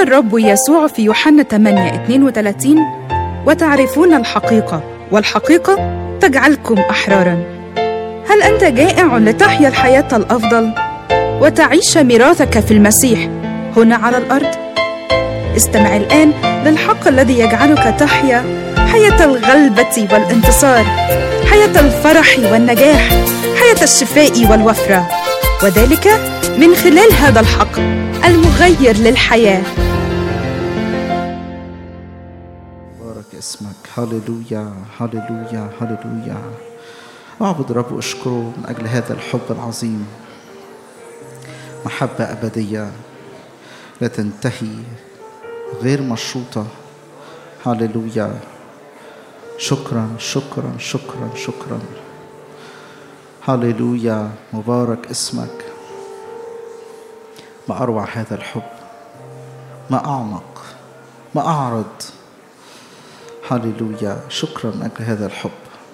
الرب يسوع في يوحنا 8 32 وتعرفون الحقيقة والحقيقة تجعلكم أحرارا هل أنت جائع لتحيا الحياة الأفضل وتعيش ميراثك في المسيح هنا على الأرض؟ استمع الآن للحق الذي يجعلك تحيا حياة الغلبة والانتصار حياة الفرح والنجاح حياة الشفاء والوفرة وذلك من خلال هذا الحق المغير للحياه بارك اسمك هللويا هللويا هللويا اعبد رب واشكره من اجل هذا الحب العظيم محبه ابديه لا تنتهي غير مشروطه هللويا شكرا شكرا شكرا شكرا هللويا مبارك اسمك ما اروع هذا الحب ما اعمق ما اعرض هللويا شكرا من اجل هذا الحب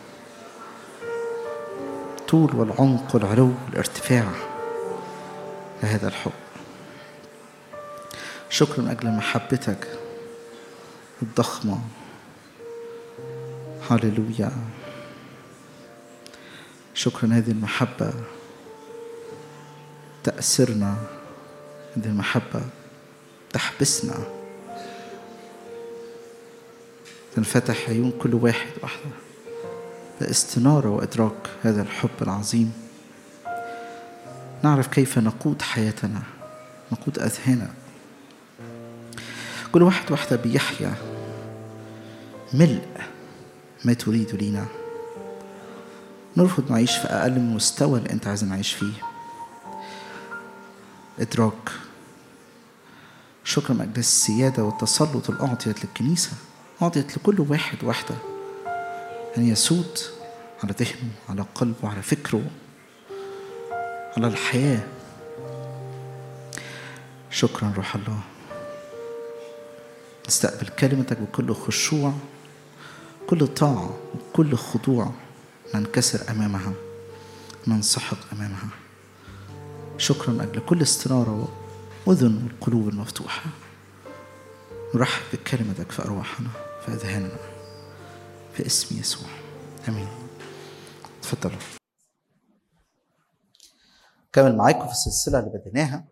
طول والعمق والعلو والارتفاع لهذا الحب شكرا من اجل محبتك الضخمه هللويا شكرا هذه المحبه تأسرنا هذه المحبة تحبسنا تنفتح عيون كل واحد واحدة لاستنارة وإدراك هذا الحب العظيم نعرف كيف نقود حياتنا نقود أذهاننا كل واحد واحدة بيحيا ملء ما تريد لينا نرفض نعيش في أقل من المستوى اللي أنت عايز نعيش فيه إدراك شكرا من أجل السيادة والتسلط اللي أعطيت للكنيسة أعطيت لكل واحد واحدة أن يسود على ذهنه على قلبه على فكره على الحياة شكرا روح الله نستقبل كلمتك بكل خشوع كل طاعة وكل خضوع ننكسر أمامها ننسحق أمامها شكرا من أجل كل استنارة وأذن والقلوب المفتوحة نرحب بكلمتك في أرواحنا في أذهاننا في اسم يسوع آمين تفضلوا كمل معاكم في السلسلة اللي بديناها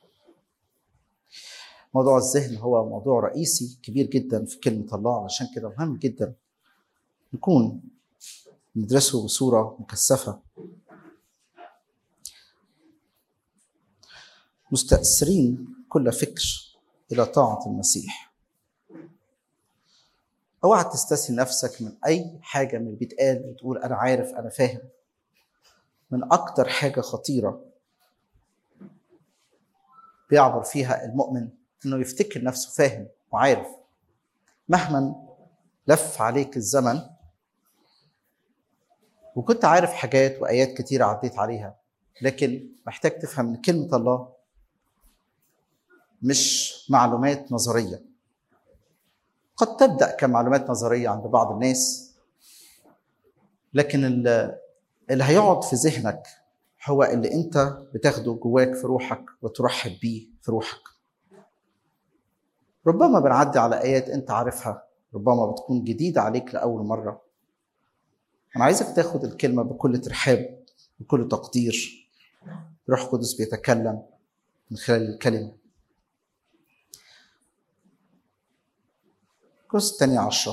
موضوع الذهن هو موضوع رئيسي كبير جدا في كلمة الله عشان كده مهم جدا نكون ندرسه بصورة مكثفة مستأثرين كل فكر إلى طاعة المسيح اوعى تستثني نفسك من أي حاجة من اللي بيتقال وتقول أنا عارف أنا فاهم من أكتر حاجة خطيرة بيعبر فيها المؤمن إنه يفتكر نفسه فاهم وعارف مهما لف عليك الزمن وكنت عارف حاجات وآيات كتيرة عديت عليها لكن محتاج تفهم إن كلمة الله مش معلومات نظريه قد تبدا كمعلومات نظريه عند بعض الناس لكن اللي هيقعد في ذهنك هو اللي انت بتاخده جواك في روحك وترحب بيه في روحك ربما بنعدي على ايات انت عارفها ربما بتكون جديده عليك لاول مره انا عايزك تاخد الكلمه بكل ترحاب بكل تقدير روح قدس بيتكلم من خلال الكلمه كورس الثانية عشرة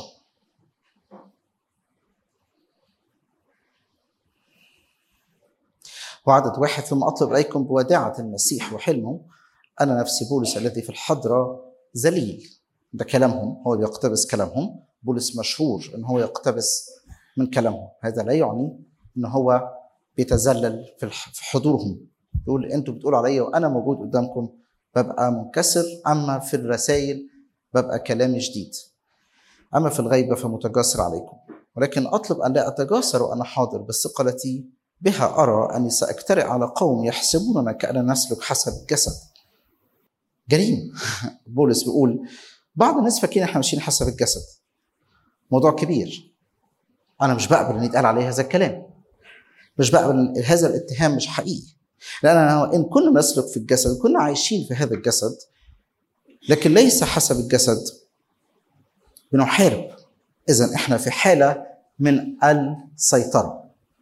وعدد واحد ثم أطلب إليكم بوداعة المسيح وحلمه أنا نفسي بولس الذي في الحضرة ذليل ده كلامهم هو بيقتبس كلامهم بولس مشهور ان هو يقتبس من كلامهم هذا لا يعني ان هو بيتذلل في حضورهم يقول انتوا بتقولوا عليا وانا موجود قدامكم ببقى منكسر اما في الرسائل ببقى كلامي شديد أما في الغيبة فمتجاسر عليكم ولكن أطلب أن لا أتجاسر وأنا حاضر بالثقة التي بها أرى أني سأجترئ على قوم يحسبوننا كأننا نسلك حسب الجسد جريم بولس بيقول بعض الناس فاكرين احنا ماشيين حسب الجسد موضوع كبير انا مش بقبل ان يتقال عليه هذا الكلام مش بقبل هذا الاتهام مش حقيقي لان ان كنا نسلك في الجسد كنا عايشين في هذا الجسد لكن ليس حسب الجسد بنحارب اذا احنا في حاله من السيطره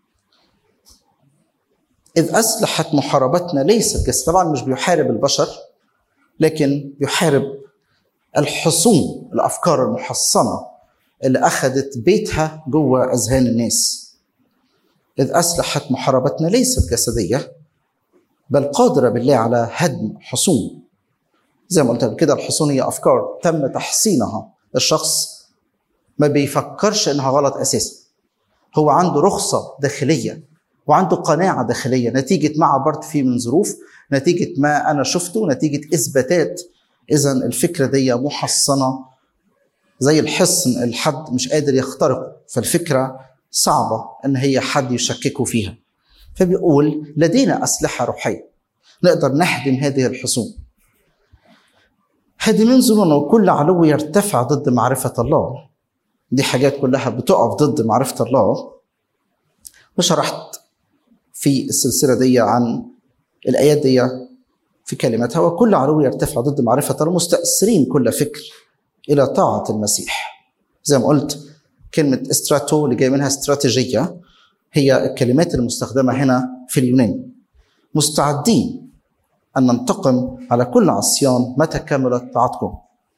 اذ اسلحه محاربتنا ليست جسد طبعا مش بيحارب البشر لكن بيحارب الحصون الافكار المحصنه اللي اخذت بيتها جوه اذهان الناس اذ اسلحه محاربتنا ليست جسديه بل قادره بالله على هدم حصون زي ما قلت قبل كده الحصون هي افكار تم تحصينها الشخص ما بيفكرش انها غلط اساسا هو عنده رخصه داخليه وعنده قناعه داخليه نتيجه ما عبرت فيه من ظروف نتيجه ما انا شفته نتيجه اثباتات اذا الفكره دي محصنه زي الحصن الحد مش قادر يخترقه فالفكره صعبه ان هي حد يشككه فيها فبيقول لدينا اسلحه روحيه نقدر نهدم هذه الحصون هادمين ظنونا وكل علو يرتفع ضد معرفه الله دي حاجات كلها بتقف ضد معرفه الله وشرحت في السلسله دي عن الايات دي في كلمتها وكل علو يرتفع ضد معرفه الله مستأثرين كل فكر الى طاعه المسيح زي ما قلت كلمه استراتو اللي جاي منها استراتيجيه هي الكلمات المستخدمه هنا في اليونان مستعدين ان ننتقم على كل عصيان متى كملت طاعتكم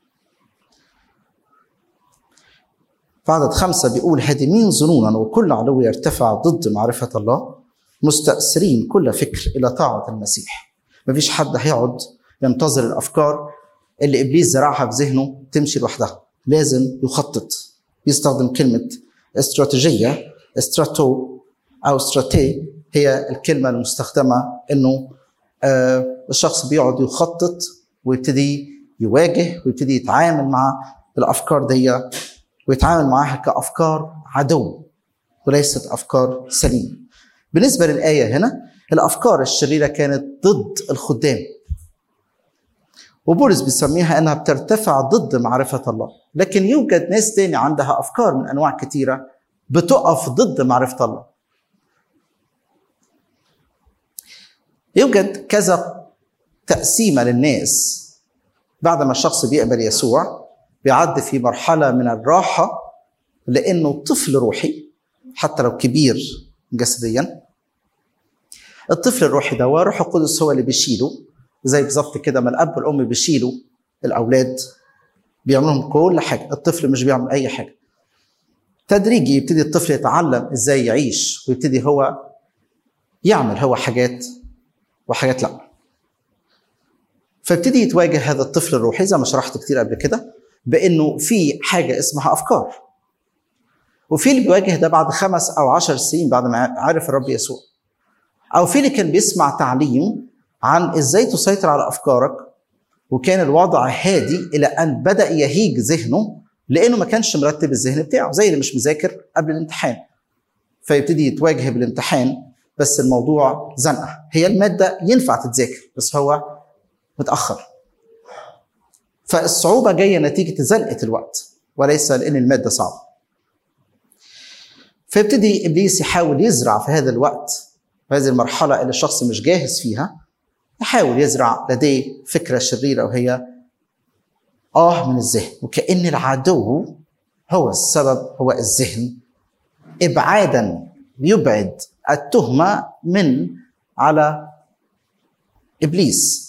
في عدد خمسة بيقول هادمين ظنونا وكل علو يرتفع ضد معرفة الله مستأثرين كل فكر إلى طاعة المسيح مفيش حد هيقعد ينتظر الأفكار اللي إبليس زرعها في ذهنه تمشي لوحدها لازم يخطط يستخدم كلمة استراتيجية استراتو أو استراتي هي الكلمة المستخدمة إنه آه الشخص بيقعد يخطط ويبتدي يواجه ويبتدي يتعامل مع الأفكار دي ويتعامل معاها كأفكار عدو وليست أفكار سليمة بالنسبة للآية هنا الأفكار الشريرة كانت ضد الخدام وبولس بيسميها انها بترتفع ضد معرفه الله لكن يوجد ناس تاني عندها افكار من انواع كتيره بتقف ضد معرفه الله يوجد كذا تقسيمه للناس بعد ما الشخص بيقبل يسوع بيعدي في مرحله من الراحه لانه طفل روحي حتى لو كبير جسديا الطفل الروحي ده روح القدس هو اللي بيشيله زي بالظبط كده ما الاب والام بيشيلوا الاولاد بيعملوا لهم كل حاجه الطفل مش بيعمل اي حاجه تدريجي يبتدي الطفل يتعلم ازاي يعيش ويبتدي هو يعمل هو حاجات وحاجات لا فابتدي يتواجه هذا الطفل الروحي زي ما شرحت كتير قبل كده بانه في حاجه اسمها افكار وفي اللي بيواجه ده بعد خمس او عشر سنين بعد ما عرف الرب يسوع او في اللي كان بيسمع تعليم عن ازاي تسيطر على افكارك وكان الوضع هادي الى ان بدا يهيج ذهنه لانه ما كانش مرتب الذهن بتاعه زي اللي مش مذاكر قبل الامتحان فيبتدي يتواجه بالامتحان بس الموضوع زنقه هي الماده ينفع تتذاكر بس هو متاخر فالصعوبه جايه نتيجه زنقه الوقت وليس لان الماده صعبه فيبتدي ابليس يحاول يزرع في هذا الوقت في هذه المرحله اللي الشخص مش جاهز فيها يحاول يزرع لديه فكره شريره وهي اه من الذهن وكان العدو هو السبب هو الذهن ابعادا يبعد التهمه من على ابليس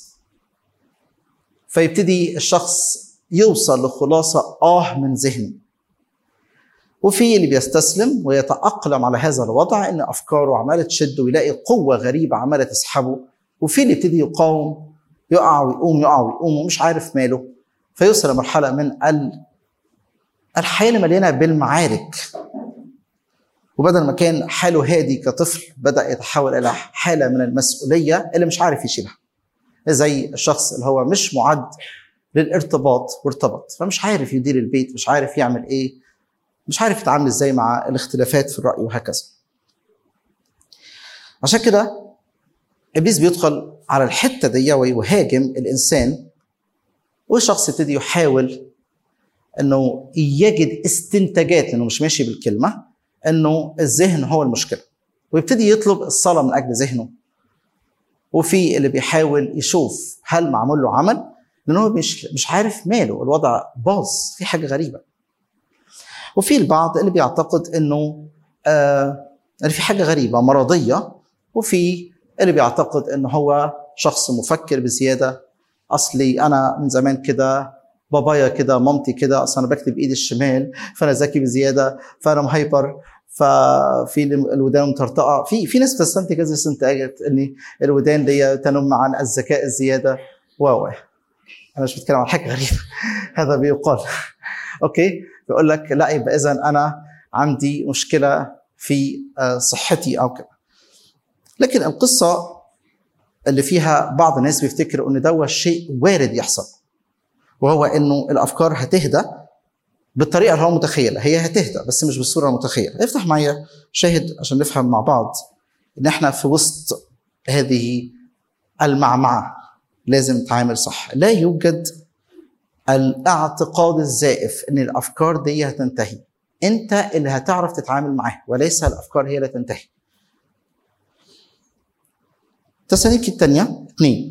فيبتدي الشخص يوصل لخلاصه اه من ذهن وفي اللي بيستسلم ويتاقلم على هذا الوضع ان افكاره عماله تشد ويلاقي قوه غريبه عماله تسحبه وفي اللي يبتدي يقاوم يقع ويقوم يقع ويقوم ومش عارف ماله فيوصل لمرحله من ال... الحياه اللي مليانه بالمعارك وبدل ما كان حاله هادي كطفل بدا يتحول الى حاله من المسؤوليه اللي مش عارف يشيلها زي الشخص اللي هو مش معد للارتباط وارتبط فمش عارف يدير البيت مش عارف يعمل ايه مش عارف يتعامل ازاي مع الاختلافات في الراي وهكذا عشان كده ابليس بيدخل على الحته دي ويهاجم الانسان والشخص يبتدي يحاول انه يجد استنتاجات لانه مش ماشي بالكلمه انه الذهن هو المشكله ويبتدي يطلب الصلاه من اجل ذهنه وفي اللي بيحاول يشوف هل معمول له عمل لان هو مش مش عارف ماله الوضع باظ في حاجه غريبه وفي البعض اللي بيعتقد انه آه ان في حاجه غريبه مرضيه وفي اللي بيعتقد ان هو شخص مفكر بزياده اصلي انا من زمان كده بابايا كده مامتي كده اصل انا بكتب بايدي الشمال فانا ذكي بزياده فانا مهايبر ففي الودان مطرطقه في في ناس بتستنتج هذه الاستنتاجات ان الودان دي تنم عن الذكاء الزياده و انا مش بتكلم عن حاجه غريبه هذا بيقال اوكي بيقول لك لا يبقى اذا انا عندي مشكله في صحتي او كده لكن القصه اللي فيها بعض الناس بيفتكروا ان ده شيء وارد يحصل وهو انه الافكار هتهدى بالطريقه اللي هو متخيلها هي هتهدى بس مش بالصوره المتخيله افتح معايا شاهد عشان نفهم مع بعض ان احنا في وسط هذه المعمعه لازم نتعامل صح لا يوجد الاعتقاد الزائف ان الافكار دي هتنتهي انت اللي هتعرف تتعامل معاها وليس الافكار هي اللي تنتهي تساليك الثانيه اثنين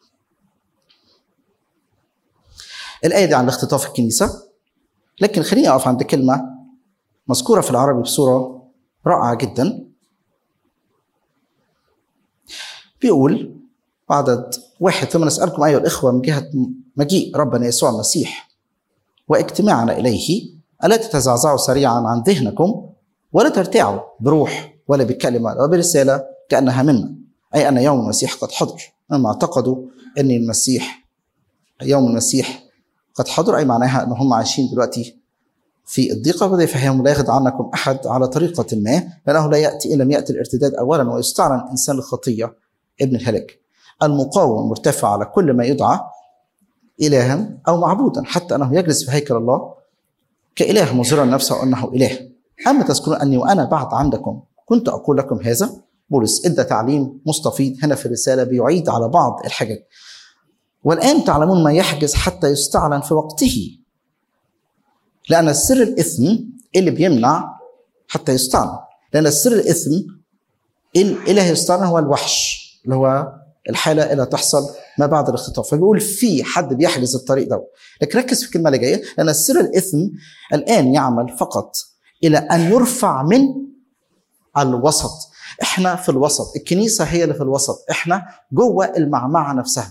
الآية دي عن اختطاف الكنيسة لكن خليني أقف عند كلمة مذكورة في العربي بصورة رائعة جدا بيقول عدد واحد ثم نسألكم أيها الإخوة من جهة مجيء ربنا يسوع المسيح واجتماعنا إليه ألا تتزعزعوا سريعا عن ذهنكم ولا ترتعوا بروح ولا بكلمة ولا برسالة كأنها منا أي أن يوم المسيح قد حضر لما اعتقدوا أن المسيح يوم المسيح قد حضر أي معناها أن هم عايشين دلوقتي في الضيقة بدأ يفهمهم لا يخدع عنكم أحد على طريقة ما لأنه لا يأتي إن لم يأتي الارتداد أولا ويستعلن إنسان الخطية ابن الهلاك المقاوم مرتفع على كل ما يدعى إلها أو معبودا حتى أنه يجلس في هيكل الله كإله مظهرا نفسه أنه إله أما تذكرون أني وأنا بعد عندكم كنت أقول لكم هذا بولس ادى تعليم مستفيض هنا في الرسالة بيعيد على بعض الحاجات والآن تعلمون ما يحجز حتى يستعلن في وقته لأن السر الإثم اللي بيمنع حتى يستعلن لأن السر الإثم اللي هيستعلن هو الوحش اللي هو الحالة اللي هتحصل ما بعد الاختطاف فبيقول في حد بيحجز الطريق ده لكن ركز في الكلمة اللي جاية لأن السر الإثم الآن يعمل فقط إلى أن يرفع من الوسط احنا في الوسط الكنيسة هي اللي في الوسط احنا جوه المعمعة نفسها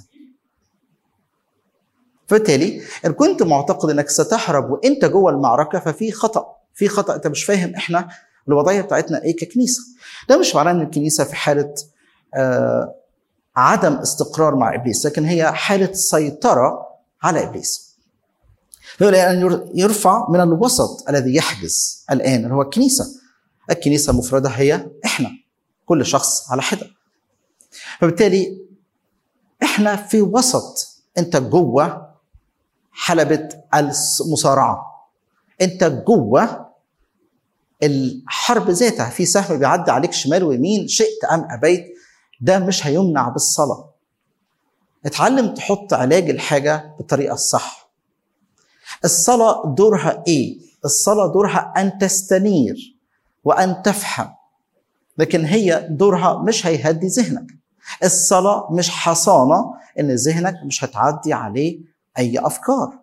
فبالتالي ان كنت معتقد انك ستهرب وانت جوه المعركه ففي خطا في خطا انت مش فاهم احنا الوضعيه بتاعتنا ايه ككنيسه ده مش معناه ان الكنيسه في حاله آه عدم استقرار مع ابليس لكن هي حاله سيطره على ابليس فيقول ان يرفع من الوسط الذي يحجز الان اللي هو الكنيسه الكنيسه مفردها هي احنا كل شخص على حده فبالتالي احنا في وسط انت جوه حلبة المصارعة انت جوه الحرب ذاتها في سهم بيعدي عليك شمال ويمين شئت ام ابيت ده مش هيمنع بالصلاة اتعلم تحط علاج الحاجة بالطريقة الصح الصلاة دورها ايه الصلاة دورها ان تستنير وان تفهم لكن هي دورها مش هيهدي ذهنك الصلاة مش حصانة ان ذهنك مش هتعدي عليه اي افكار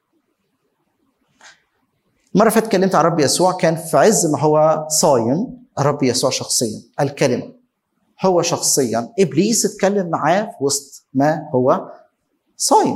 مرة فاتت اتكلمت عن الرب يسوع كان في عز ما هو صايم الرب يسوع شخصيا الكلمة هو شخصيا ابليس اتكلم معاه في وسط ما هو صايم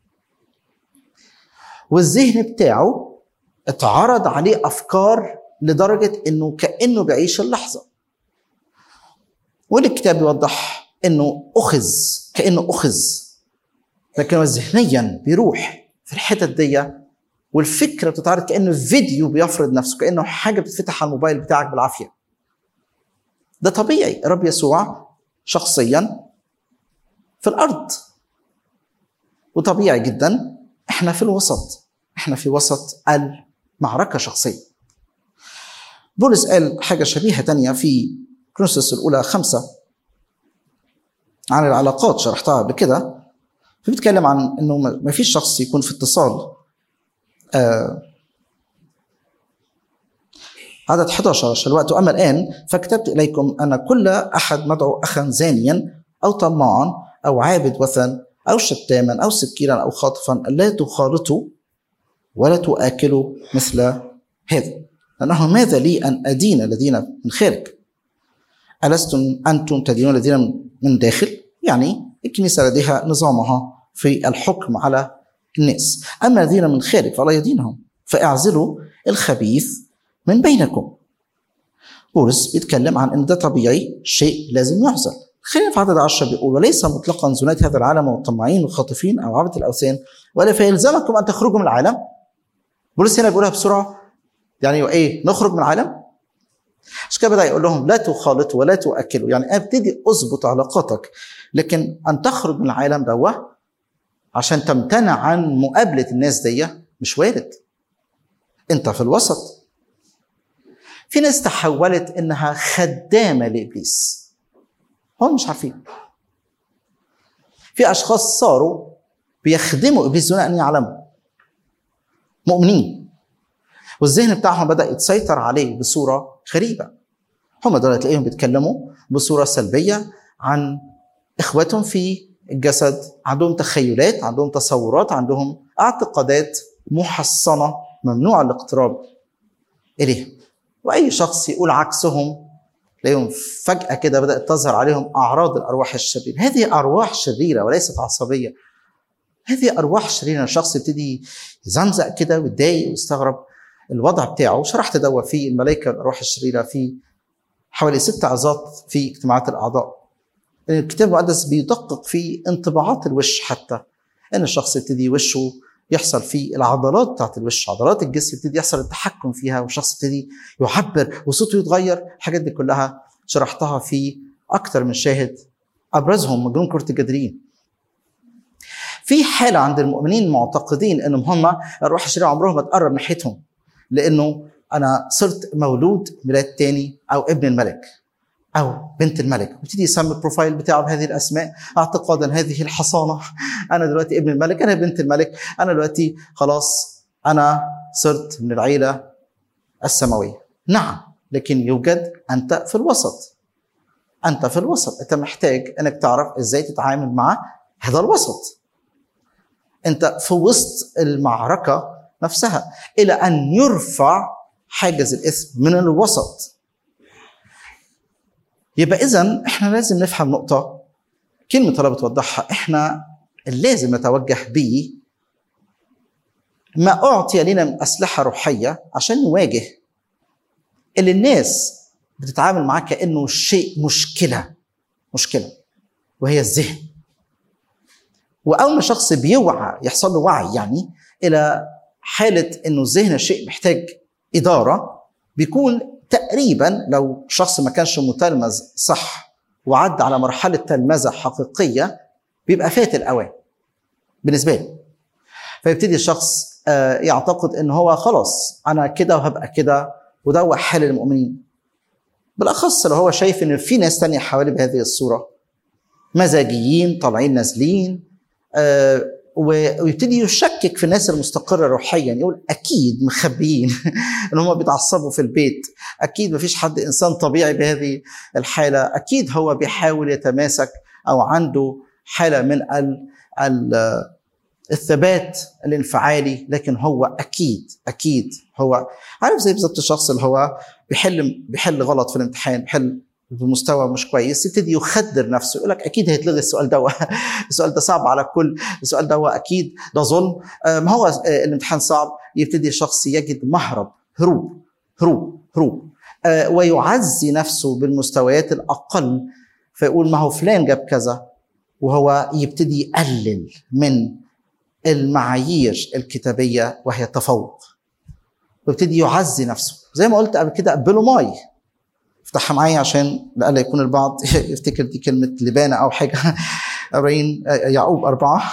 والذهن بتاعه اتعرض عليه افكار لدرجة انه كأنه بيعيش اللحظة والكتاب يوضح انه اخذ كانه اخذ لكن هو ذهنيا بيروح في الحتت دي والفكره بتتعرض كانه فيديو بيفرض نفسه كانه حاجه بتفتح على الموبايل بتاعك بالعافيه ده طبيعي الرب يسوع شخصيا في الارض وطبيعي جدا احنا في الوسط احنا في وسط المعركه شخصيه بولس قال حاجه شبيهه تانية في كرونسوس الاولى خمسه عن العلاقات شرحتها قبل كده فبيتكلم عن انه ما فيش شخص يكون في اتصال آه عدد 11 عشان الوقت اما الان فكتبت اليكم ان كل احد مدعو اخا زانيا او طماعا او عابد وثن أو شتاما أو سكيرا أو خاطفا لا تخالطوا ولا تؤكلوا مثل هذا لأنه ماذا لي أن أدين الذين من خارج ألستم أنتم تدينون الذين من داخل يعني الكنيسة لديها نظامها في الحكم على الناس أما الذين من خارج فلا يدينهم فاعزلوا الخبيث من بينكم بولس بيتكلم عن ان ده طبيعي شيء لازم يحصل خلينا في عدد عشرة بيقول وليس مطلقا زنات هذا العالم والطماعين والخاطفين او عبدة الاوثان ولا فيلزمكم ان تخرجوا من العالم بولس هنا بيقولها بسرعه يعني ايه نخرج من العالم عشان كده بدا يقول لهم لا تخالطوا ولا تؤكلوا يعني ابتدي اظبط علاقاتك لكن ان تخرج من العالم دوه عشان تمتنع عن مقابله الناس دي مش وارد انت في الوسط في ناس تحولت انها خدامه لابليس هم مش عارفين في اشخاص صاروا بيخدموا ابليس دون ان يعلموا مؤمنين والذهن بتاعهم بدا يتسيطر عليه بصوره غريبه هم دول تلاقيهم بيتكلموا بصوره سلبيه عن اخواتهم في الجسد عندهم تخيلات عندهم تصورات عندهم اعتقادات محصنه ممنوع الاقتراب اليها واي شخص يقول عكسهم تلاقيهم فجاه كده بدات تظهر عليهم اعراض الارواح الشريره هذه ارواح شريره وليست عصبيه هذه ارواح شريره الشخص يبتدي يزمزق كده ويتضايق ويستغرب الوضع بتاعه شرحت دوا في الملائكه الارواح الشريره في حوالي ست عظات في اجتماعات الاعضاء الكتاب المقدس بيدقق في انطباعات الوش حتى ان الشخص يبتدي وشه يحصل فيه العضلات بتاعت الوش عضلات الجسم يبتدي يحصل التحكم فيها والشخص يبتدي يعبر وصوته يتغير الحاجات دي كلها شرحتها في اكثر من شاهد ابرزهم مجنون كره الجدرين في حاله عند المؤمنين معتقدين انهم هم الروح الشريره عمرهم ما تقرب ناحيتهم لانه انا صرت مولود ميلاد تاني او ابن الملك او بنت الملك ويبتدي يسمي البروفايل بتاعه بهذه الاسماء اعتقادا هذه الحصانه انا دلوقتي ابن الملك انا بنت الملك انا دلوقتي خلاص انا صرت من العيله السماويه نعم لكن يوجد انت في الوسط انت في الوسط انت محتاج انك تعرف ازاي تتعامل مع هذا الوسط انت في وسط المعركه نفسها الى ان يرفع حاجز الاثم من الوسط يبقى اذا احنا لازم نفهم نقطه كلمه الله بتوضحها احنا لازم نتوجه ب ما اعطي لنا من اسلحه روحيه عشان نواجه اللي الناس بتتعامل معاه كانه شيء مشكله مشكله وهي الذهن واول ما شخص بيوعى يحصل له وعي يعني الى حاله انه الذهن شيء محتاج اداره بيكون تقريبا لو شخص ما كانش متلمذ صح وعدى على مرحله تلمذه حقيقيه بيبقى فات الاوان بالنسبه له فيبتدي الشخص يعتقد ان هو خلاص انا كده وهبقى كده وده هو حال المؤمنين بالاخص لو هو شايف ان في ناس تانية حواليه بهذه الصوره مزاجيين طالعين نازلين آه ويبتدي يشكك في الناس المستقره روحيا يقول اكيد مخبيين ان هم بيتعصبوا في البيت اكيد ما فيش حد انسان طبيعي بهذه الحاله اكيد هو بيحاول يتماسك او عنده حاله من ال ال الثبات الانفعالي لكن هو اكيد اكيد هو عارف زي بالظبط الشخص اللي هو بيحل بيحل غلط في الامتحان بيحل بمستوى مش كويس يبتدي يخدر نفسه يقول لك اكيد هيتلغي السؤال ده السؤال ده صعب على الكل السؤال ده اكيد ده ظلم ما هو الامتحان صعب يبتدي الشخص يجد مهرب هروب هروب هروب ويعزي نفسه بالمستويات الاقل فيقول ما هو فلان جاب كذا وهو يبتدي يقلل من المعايير الكتابيه وهي التفوق ويبتدي يعزي نفسه زي ما قلت قبل كده قبلوا ماي افتحها معايا عشان لألا يكون البعض يفتكر دي كلمة لبانة أو حاجة أبراهيم يعقوب أربعة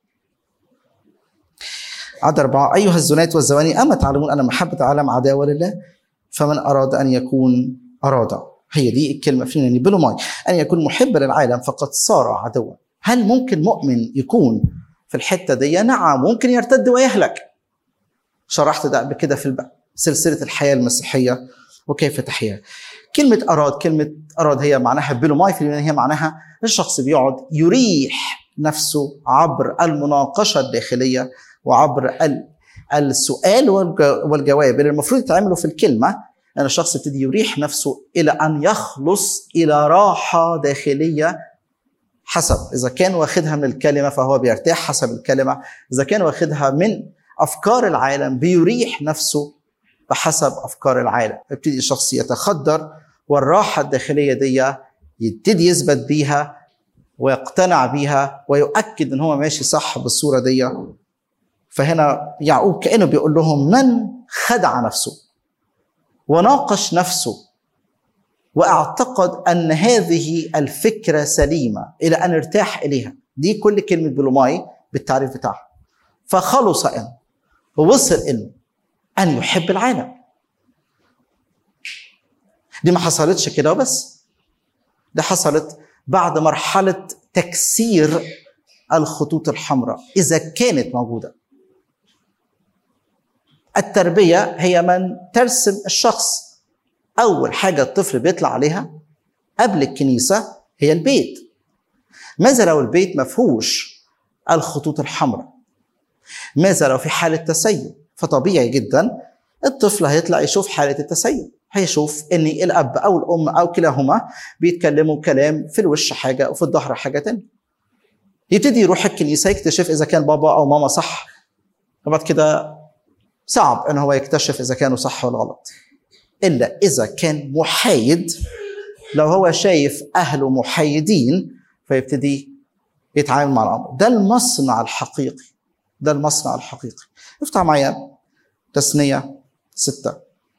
عدد أربعة أيها الزنات والزواني أما تعلمون أن محبة العالم عداوة لله فمن أراد أن يكون أراد هي دي الكلمة فينا يعني بلوماي أن يكون محب للعالم فقد صار عدوا هل ممكن مؤمن يكون في الحتة دي نعم ممكن يرتد ويهلك شرحت ده قبل كده في سلسلة الحياة المسيحية وكيف تحيا كلمة أراد كلمة أراد هي معناها بلوماي في اليونان هي معناها الشخص بيقعد يريح نفسه عبر المناقشه الداخليه وعبر ال- السؤال والج- والجواب اللي المفروض يتعملوا في الكلمه ان الشخص يبتدي يريح نفسه الى ان يخلص الى راحه داخليه حسب اذا كان واخدها من الكلمه فهو بيرتاح حسب الكلمه اذا كان واخدها من افكار العالم بيريح نفسه بحسب افكار العالم يبتدي الشخص يتخدر والراحه الداخليه دي يبتدي يثبت بيها ويقتنع بيها ويؤكد ان هو ماشي صح بالصوره دي فهنا يعقوب كانه بيقول لهم من خدع نفسه وناقش نفسه واعتقد ان هذه الفكره سليمه الى ان ارتاح اليها دي كل كلمه بلوماي بالتعريف بتاعها فخلص ان ووصل انه ان يحب العالم دي ما حصلتش كده وبس ده حصلت بعد مرحله تكسير الخطوط الحمراء اذا كانت موجوده التربيه هي من ترسم الشخص اول حاجه الطفل بيطلع عليها قبل الكنيسه هي البيت ماذا لو البيت ما فيهوش الخطوط الحمراء ماذا لو في حاله تسيب فطبيعي جدا الطفل هيطلع يشوف حاله التسيب هيشوف ان الاب او الام او كلاهما بيتكلموا كلام في الوش حاجه وفي الظهر حاجه تانية يبتدي يروح الكنيسه يكتشف اذا كان بابا او ماما صح وبعد كده صعب ان هو يكتشف اذا كانوا صح ولا غلط الا اذا كان محايد لو هو شايف اهله محايدين فيبتدي يتعامل مع الامر ده المصنع الحقيقي ده المصنع الحقيقي افتح معايا تثنية ستة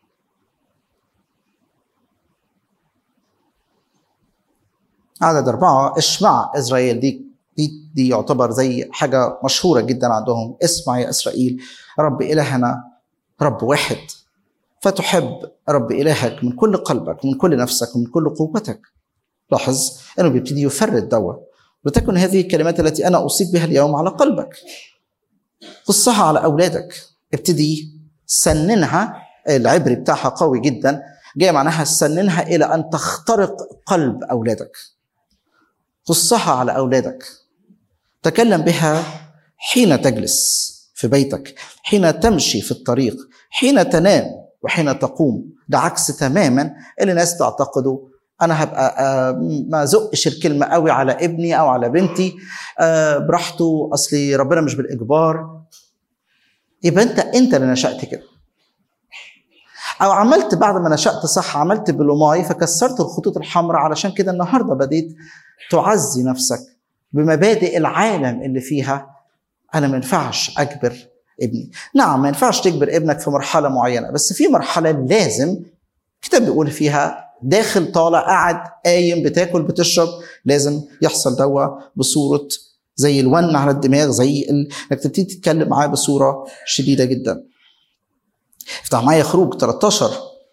عدد أربعة اشمع إسرائيل دي دي دي يعتبر زي حاجة مشهورة جدا عندهم اسمع يا إسرائيل رب إلهنا رب واحد فتحب رب إلهك من كل قلبك ومن كل نفسك ومن كل قوتك لاحظ أنه بيبتدي يفرد دوا وتكن هذه الكلمات التي أنا أصيب بها اليوم على قلبك قصها على أولادك ابتدي سننها العبري بتاعها قوي جدا جاي معناها سننها إلى أن تخترق قلب أولادك قصها على أولادك تكلم بها حين تجلس في بيتك حين تمشي في الطريق حين تنام وحين تقوم ده عكس تماما اللي الناس تعتقده انا هبقى آه، ما زقش الكلمه قوي على ابني او على بنتي آه، براحته اصلي ربنا مش بالاجبار يبقى انت انت اللي نشات كده او عملت بعد ما نشات صح عملت بلوماي فكسرت الخطوط الحمراء علشان كده النهارده بديت تعزي نفسك بمبادئ العالم اللي فيها انا ما ينفعش اجبر ابني نعم ما ينفعش تجبر ابنك في مرحله معينه بس في مرحله لازم الكتاب بيقول فيها داخل طالع قاعد قايم بتاكل بتشرب لازم يحصل دوا بصوره زي الون على الدماغ زي ال- انك تبتدي تتكلم معاه بصوره شديده جدا افتح معايا خروج 13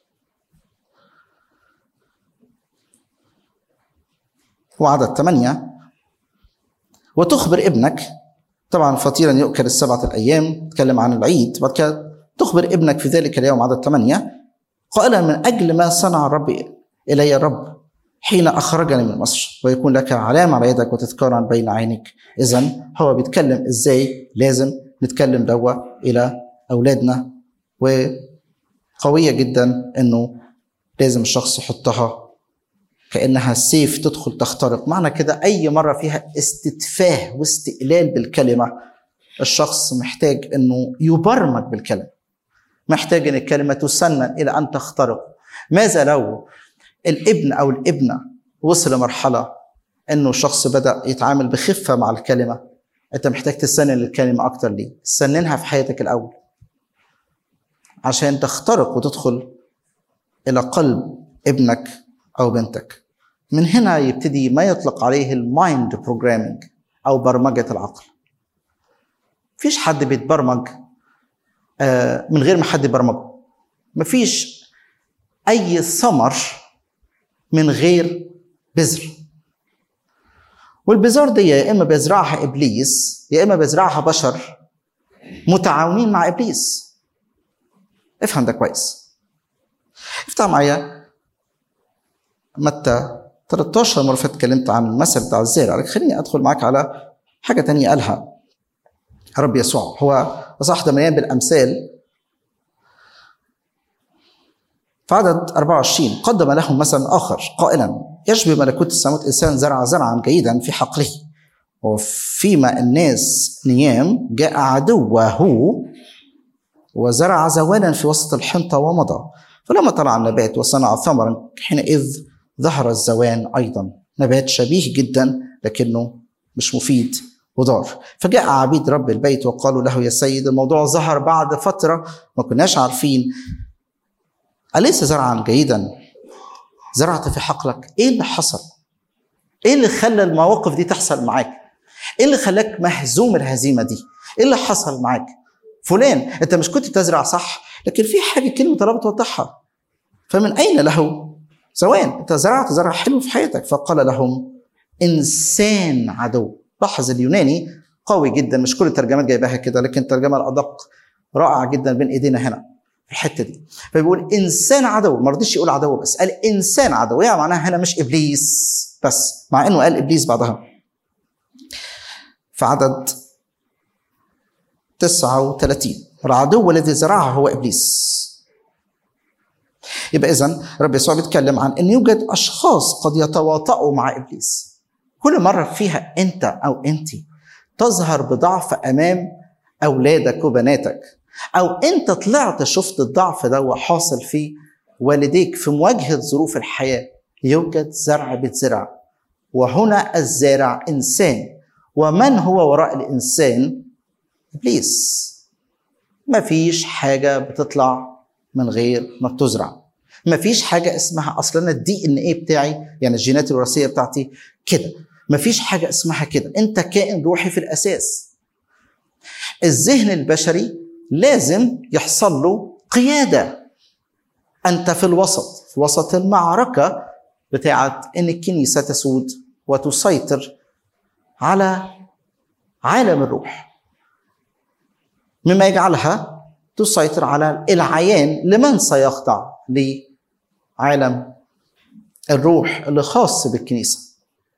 وعدد 8 وتخبر ابنك طبعا فطيرا يؤكل السبعة الأيام تكلم عن العيد بعد كده تخبر ابنك في ذلك اليوم عدد ثمانية قائلا من أجل ما صنع الرب إلي الرب حين أخرجني من مصر ويكون لك علامة على يدك وتذكارا بين عينك إذا هو بيتكلم إزاي لازم نتكلم دوا إلى أولادنا وقوية جدا إنه لازم الشخص يحطها كانها سيف تدخل تخترق معنى كده اي مره فيها استتفاه واستقلال بالكلمه الشخص محتاج انه يبرمج بالكلمه محتاج ان الكلمه تسنن الى ان تخترق ماذا لو الابن او الابنه وصل لمرحله انه الشخص بدا يتعامل بخفه مع الكلمه انت محتاج تسنن الكلمه اكتر ليه سننها في حياتك الاول عشان تخترق وتدخل الى قلب ابنك او بنتك من هنا يبتدي ما يطلق عليه المايند بروجرامينج او برمجه العقل مفيش حد بيتبرمج آه، من غير ما حد يبرمجه مفيش اي ثمر من غير بذر والبذار دي يا اما بيزرعها ابليس يا اما بيزرعها بشر متعاونين مع ابليس افهم ده كويس افتح معايا متى 13 مره فاتت اتكلمت عن المثل بتاع الزارع لكن خليني ادخل معاك على حاجة تانية قالها رب يسوع هو صح ده مليان بالأمثال في عدد 24 قدم لهم مثلا آخر قائلا يشبه ملكوت السماوات إنسان زرع زرعا جيدا في حقله وفيما الناس نيام جاء عدوه وزرع زوانا في وسط الحنطة ومضى فلما طلع النبات وصنع ثمرا حينئذ ظهر الزوان أيضا نبات شبيه جدا لكنه مش مفيد وضار فجاء عبيد رب البيت وقالوا له يا سيد الموضوع ظهر بعد فترة ما كناش عارفين أليس زرعا جيدا زرعت في حقلك ايه اللي حصل ايه اللي خلى المواقف دي تحصل معاك ايه اللي خلاك مهزوم الهزيمة دي ايه اللي حصل معاك فلان انت مش كنت بتزرع صح لكن في حاجة كلمة الله بتوضحها فمن أين له زوان انت زرعت زرع حلو في حياتك فقال لهم إنسان عدو لاحظ اليوناني قوي جدا مش كل الترجمات جايباها كده لكن الترجمه الادق رائعه جدا بين ايدينا هنا في الحته دي فبيقول انسان عدو ما رضيش يقول عدو بس قال انسان عدو يعني معناها هنا مش ابليس بس مع انه قال ابليس بعدها في عدد 39 العدو الذي زرعه هو ابليس يبقى اذا رب يسوع بيتكلم عن ان يوجد اشخاص قد يتواطؤوا مع ابليس كل مرة فيها أنت أو أنت تظهر بضعف أمام أولادك وبناتك أو أنت طلعت شفت الضعف ده وحاصل في والديك في مواجهة ظروف الحياة يوجد زرع بيتزرع وهنا الزارع إنسان ومن هو وراء الإنسان؟ إبليس مفيش حاجة بتطلع من غير ما بتزرع مفيش حاجة اسمها أصلا الدي إن إيه بتاعي يعني الجينات الوراثية بتاعتي كده مفيش حاجة اسمها كده أنت كائن روحي في الأساس الذهن البشري لازم يحصل له قيادة أنت في الوسط في وسط المعركة بتاعت إن الكنيسة تسود وتسيطر على عالم الروح مما يجعلها تسيطر على العيان لمن سيخضع لعالم الروح اللي خاص بالكنيسه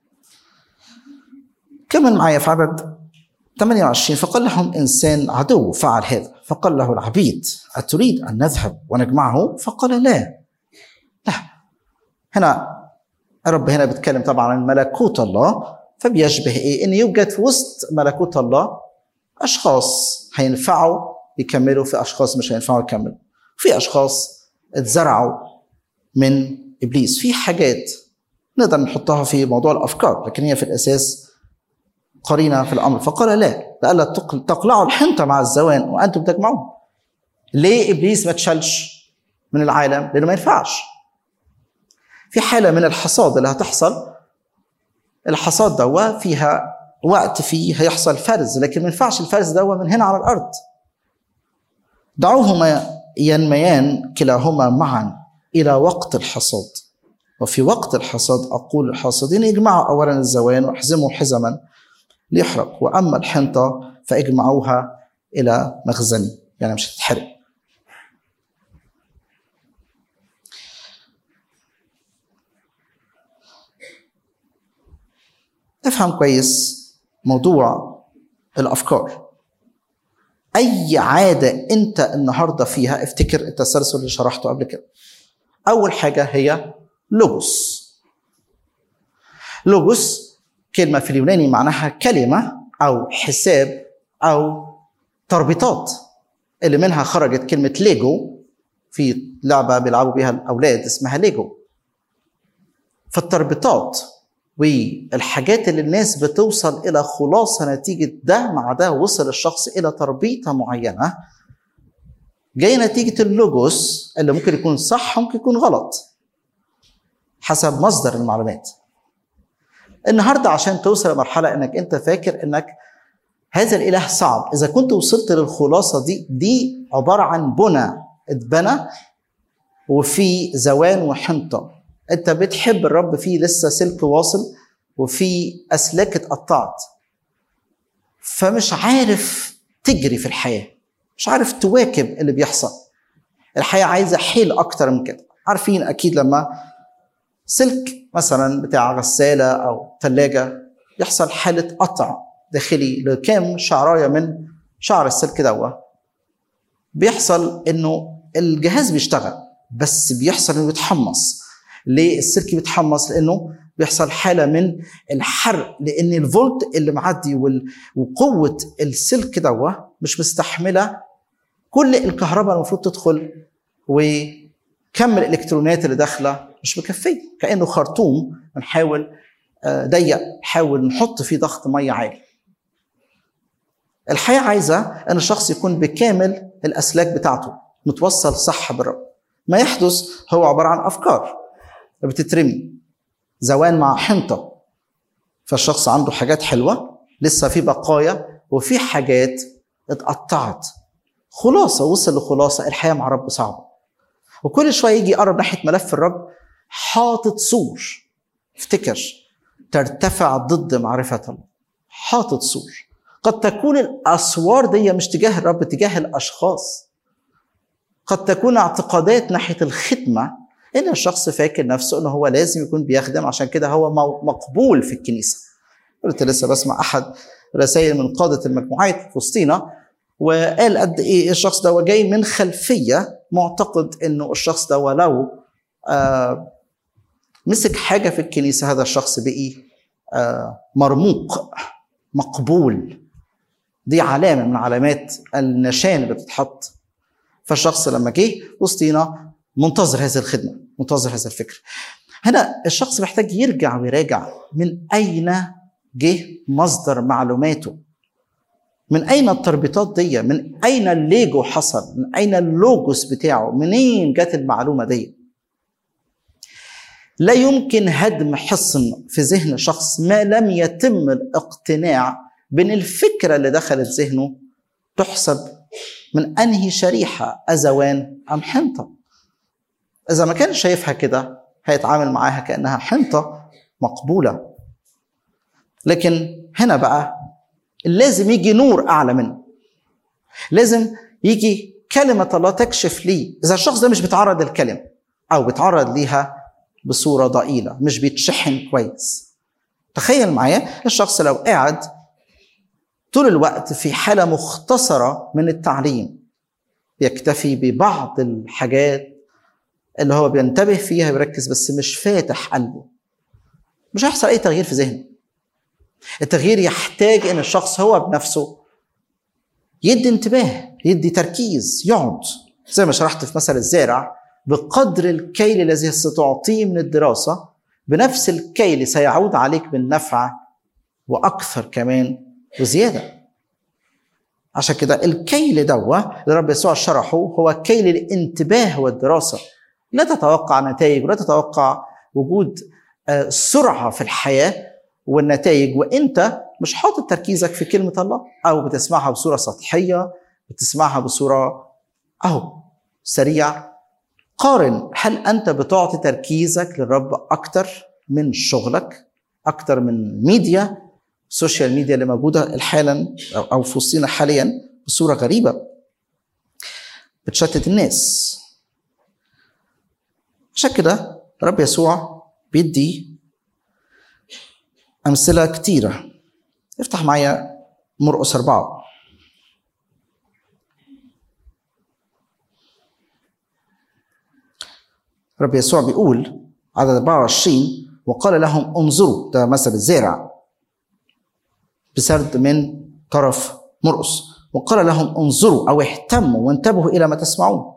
كمل معايا في عدد 28 فقال لهم انسان عدو فعل هذا فقال له العبيد اتريد ان نذهب ونجمعه فقال لا لا هنا الرب هنا بيتكلم طبعا عن ملكوت الله فبيشبه ايه ان يوجد في وسط ملكوت الله اشخاص هينفعوا يكملوا في اشخاص مش هينفعوا يكملوا في اشخاص اتزرعوا من ابليس في حاجات نقدر نحطها في موضوع الافكار لكن هي في الاساس قرينه في الامر فقال لا لئلا تقلعوا الحنطه مع الزوان وانتم تجمعون ليه ابليس ما تشالش من العالم لانه ما ينفعش في حاله من الحصاد اللي هتحصل الحصاد دوا فيها وقت فيه هيحصل فرز لكن ما ينفعش الفرز دوا من هنا على الارض دعوهما ينميان كلاهما معا الى وقت الحصاد وفي وقت الحصاد اقول الحاصدين اجمعوا اولا الزوان واحزموا حزما ليحرق واما الحنطه فاجمعوها الى مخزني يعني مش هتتحرق افهم كويس موضوع الافكار اي عاده انت النهارده فيها افتكر التسلسل اللي شرحته قبل كده اول حاجه هي لوجوس لوجوس كلمه في اليوناني معناها كلمه او حساب او تربيطات اللي منها خرجت كلمه ليجو في لعبه بيلعبوا بيها الاولاد اسمها ليجو فالتربيطات والحاجات اللي الناس بتوصل الى خلاصه نتيجه ده مع ده وصل الشخص الى تربيطه معينه جاي نتيجه اللوجوس اللي ممكن يكون صح ممكن يكون غلط حسب مصدر المعلومات النهارده عشان توصل لمرحله انك انت فاكر انك هذا الاله صعب اذا كنت وصلت للخلاصه دي دي عباره عن بنى اتبنى وفي زوان وحنطه انت بتحب الرب فيه لسه سلك واصل وفي اسلاك اتقطعت فمش عارف تجري في الحياه مش عارف تواكب اللي بيحصل الحياه عايزه حيل اكتر من كده عارفين اكيد لما سلك مثلا بتاع غساله او ثلاجه يحصل حاله قطع داخلي لكام شعرايه من شعر السلك دوا بيحصل انه الجهاز بيشتغل بس بيحصل انه بيتحمص ليه السلك بيتحمص لانه بيحصل حاله من الحرق لان الفولت اللي معدي وال- وقوه السلك دوا مش مستحمله كل الكهرباء المفروض تدخل وكم الالكترونات اللي داخله مش مكفيه كانه خرطوم بنحاول آه، ضيق نحاول نحط فيه ضغط ميه عالي الحياه عايزه ان الشخص يكون بكامل الاسلاك بتاعته متوصل صح بالرب ما يحدث هو عباره عن افكار بتترمي زوان مع حنطه فالشخص عنده حاجات حلوه لسه في بقايا وفي حاجات اتقطعت خلاصه وصل لخلاصه الحياه مع الرب صعبه وكل شويه يجي يقرب ناحيه ملف الرب حاطط سور افتكر ترتفع ضد معرفه الله حاطط سور قد تكون الاسوار دي مش تجاه الرب تجاه الاشخاص قد تكون اعتقادات ناحيه الخدمه ان الشخص فاكر نفسه انه هو لازم يكون بيخدم عشان كده هو مو- مقبول في الكنيسه قلت لسه بسمع احد رسائل من قاده المجموعات في وسطينا وقال قد ايه الشخص ده جاي من خلفيه معتقد انه الشخص ده لو آه مسك حاجه في الكنيسه هذا الشخص بقي آه مرموق مقبول دي علامه من علامات النشان اللي بتتحط فالشخص لما جه وسطينا منتظر هذه الخدمه منتظر هذا الفكر هنا الشخص محتاج يرجع ويراجع من اين جه مصدر معلوماته من اين التربيطات دي من اين الليجو حصل من اين اللوجوس بتاعه منين جت المعلومه دي لا يمكن هدم حصن في ذهن شخص ما لم يتم الاقتناع بان الفكره اللي دخلت ذهنه تحسب من انهي شريحه ازوان ام حنطه اذا ما كان شايفها كده هيتعامل معاها كانها حنطه مقبوله لكن هنا بقى لازم يجي نور اعلى منه لازم يجي كلمه الله تكشف لي اذا الشخص ده مش بيتعرض للكلمه او بيتعرض ليها بصوره ضئيله مش بيتشحن كويس تخيل معايا الشخص لو قاعد طول الوقت في حاله مختصره من التعليم يكتفي ببعض الحاجات اللي هو بينتبه فيها ويركز بس مش فاتح قلبه مش هيحصل اي تغيير في ذهنه التغيير يحتاج ان الشخص هو بنفسه يدي انتباه يدي تركيز يقعد زي ما شرحت في مثل الزارع بقدر الكيل الذي ستعطيه من الدراسه بنفس الكيل سيعود عليك بالنفع واكثر كمان وزياده عشان كده الكيل دوا اللي رب يسوع شرحه هو كيل الانتباه والدراسه لا تتوقع نتائج ولا تتوقع وجود آه، سرعه في الحياه والنتائج وانت مش حاطط تركيزك في كلمه الله او بتسمعها بصوره سطحيه بتسمعها بصوره اهو سريع قارن هل انت بتعطي تركيزك للرب اكتر من شغلك اكتر من ميديا السوشيال ميديا اللي موجوده حالا أو- او في وسطنا حاليا بصوره غريبه بتشتت الناس عشان كده رب يسوع بيدي أمثلة كتيرة افتح معايا مرقس أربعة رب يسوع بيقول عدد 24 وقال لهم انظروا ده مثل الزارع بسرد من طرف مرقس وقال لهم انظروا او اهتموا وانتبهوا الى ما تسمعون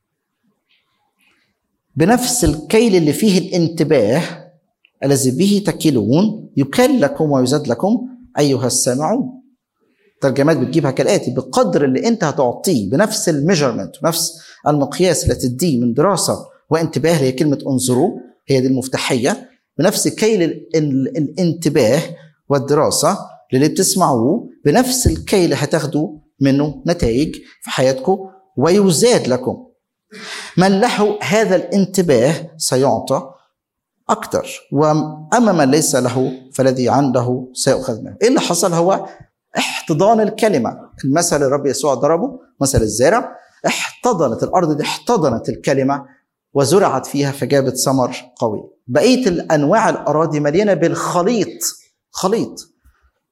بنفس الكيل اللي فيه الانتباه الذي به تكلون يكل لكم ويزاد لكم ايها السامعون ترجمات بتجيبها كالاتي بقدر اللي انت هتعطيه بنفس الميجرمنت نفس المقياس اللي تديه من دراسه وانتباه هي كلمه انظروا هي دي المفتاحيه بنفس كيل ال- ال- الانتباه والدراسه للي بتسمعوه بنفس الكيل هتاخدوا منه نتائج في حياتكم ويزاد لكم من له هذا الانتباه سيعطى أكثر وأما من ليس له فالذي عنده سيؤخذ منه إيه اللي حصل هو احتضان الكلمة المثل اللي الرب يسوع ضربه مثل الزارع احتضنت الأرض دي احتضنت الكلمة وزرعت فيها فجابت ثمر قوي بقية الأنواع الأراضي مليانة بالخليط خليط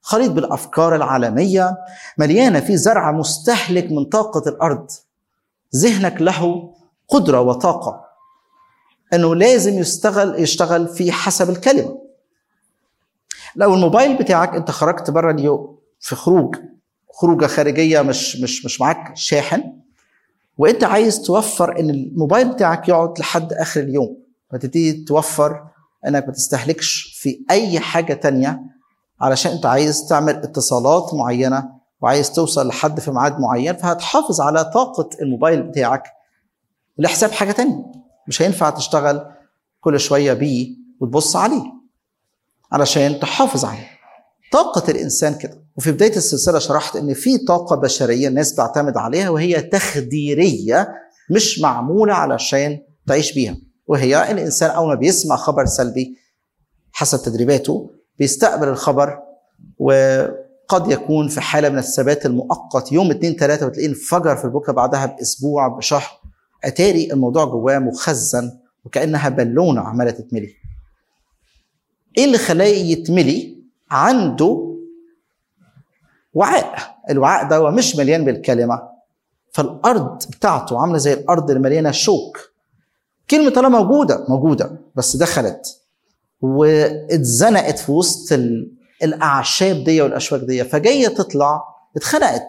خليط بالافكار العالميه مليانه في زرع مستهلك من طاقه الارض ذهنك له قدره وطاقه انه لازم يشتغل يشتغل في حسب الكلمه لو الموبايل بتاعك انت خرجت بره اليوم في خروج خروجه خارجيه مش مش مش معاك شاحن وانت عايز توفر ان الموبايل بتاعك يقعد لحد اخر اليوم فتبتدي توفر انك ما تستهلكش في اي حاجه تانية علشان انت عايز تعمل اتصالات معينه وعايز توصل لحد في ميعاد معين فهتحافظ على طاقه الموبايل بتاعك لحساب حاجه تانية مش هينفع تشتغل كل شويه بيه وتبص عليه علشان تحافظ عليه طاقة الإنسان كده وفي بداية السلسلة شرحت إن في طاقة بشرية الناس بتعتمد عليها وهي تخديرية مش معمولة علشان تعيش بيها وهي الإنسان أول ما بيسمع خبر سلبي حسب تدريباته بيستقبل الخبر وقد يكون في حالة من الثبات المؤقت يوم اتنين تلاتة وتلاقيه انفجر في البكا بعدها بأسبوع بشهر أتاري الموضوع جواه مخزن وكأنها بالونة عمالة تتملي ايه اللي خلاه يتملي عنده وعاء الوعاء ده مش مليان بالكلمة فالأرض بتاعته عاملة زي الأرض اللي مليانة شوك كلمة الله موجودة موجودة بس دخلت واتزنقت في وسط ال- الأعشاب دي والأشواك دي فجاية تطلع اتخنقت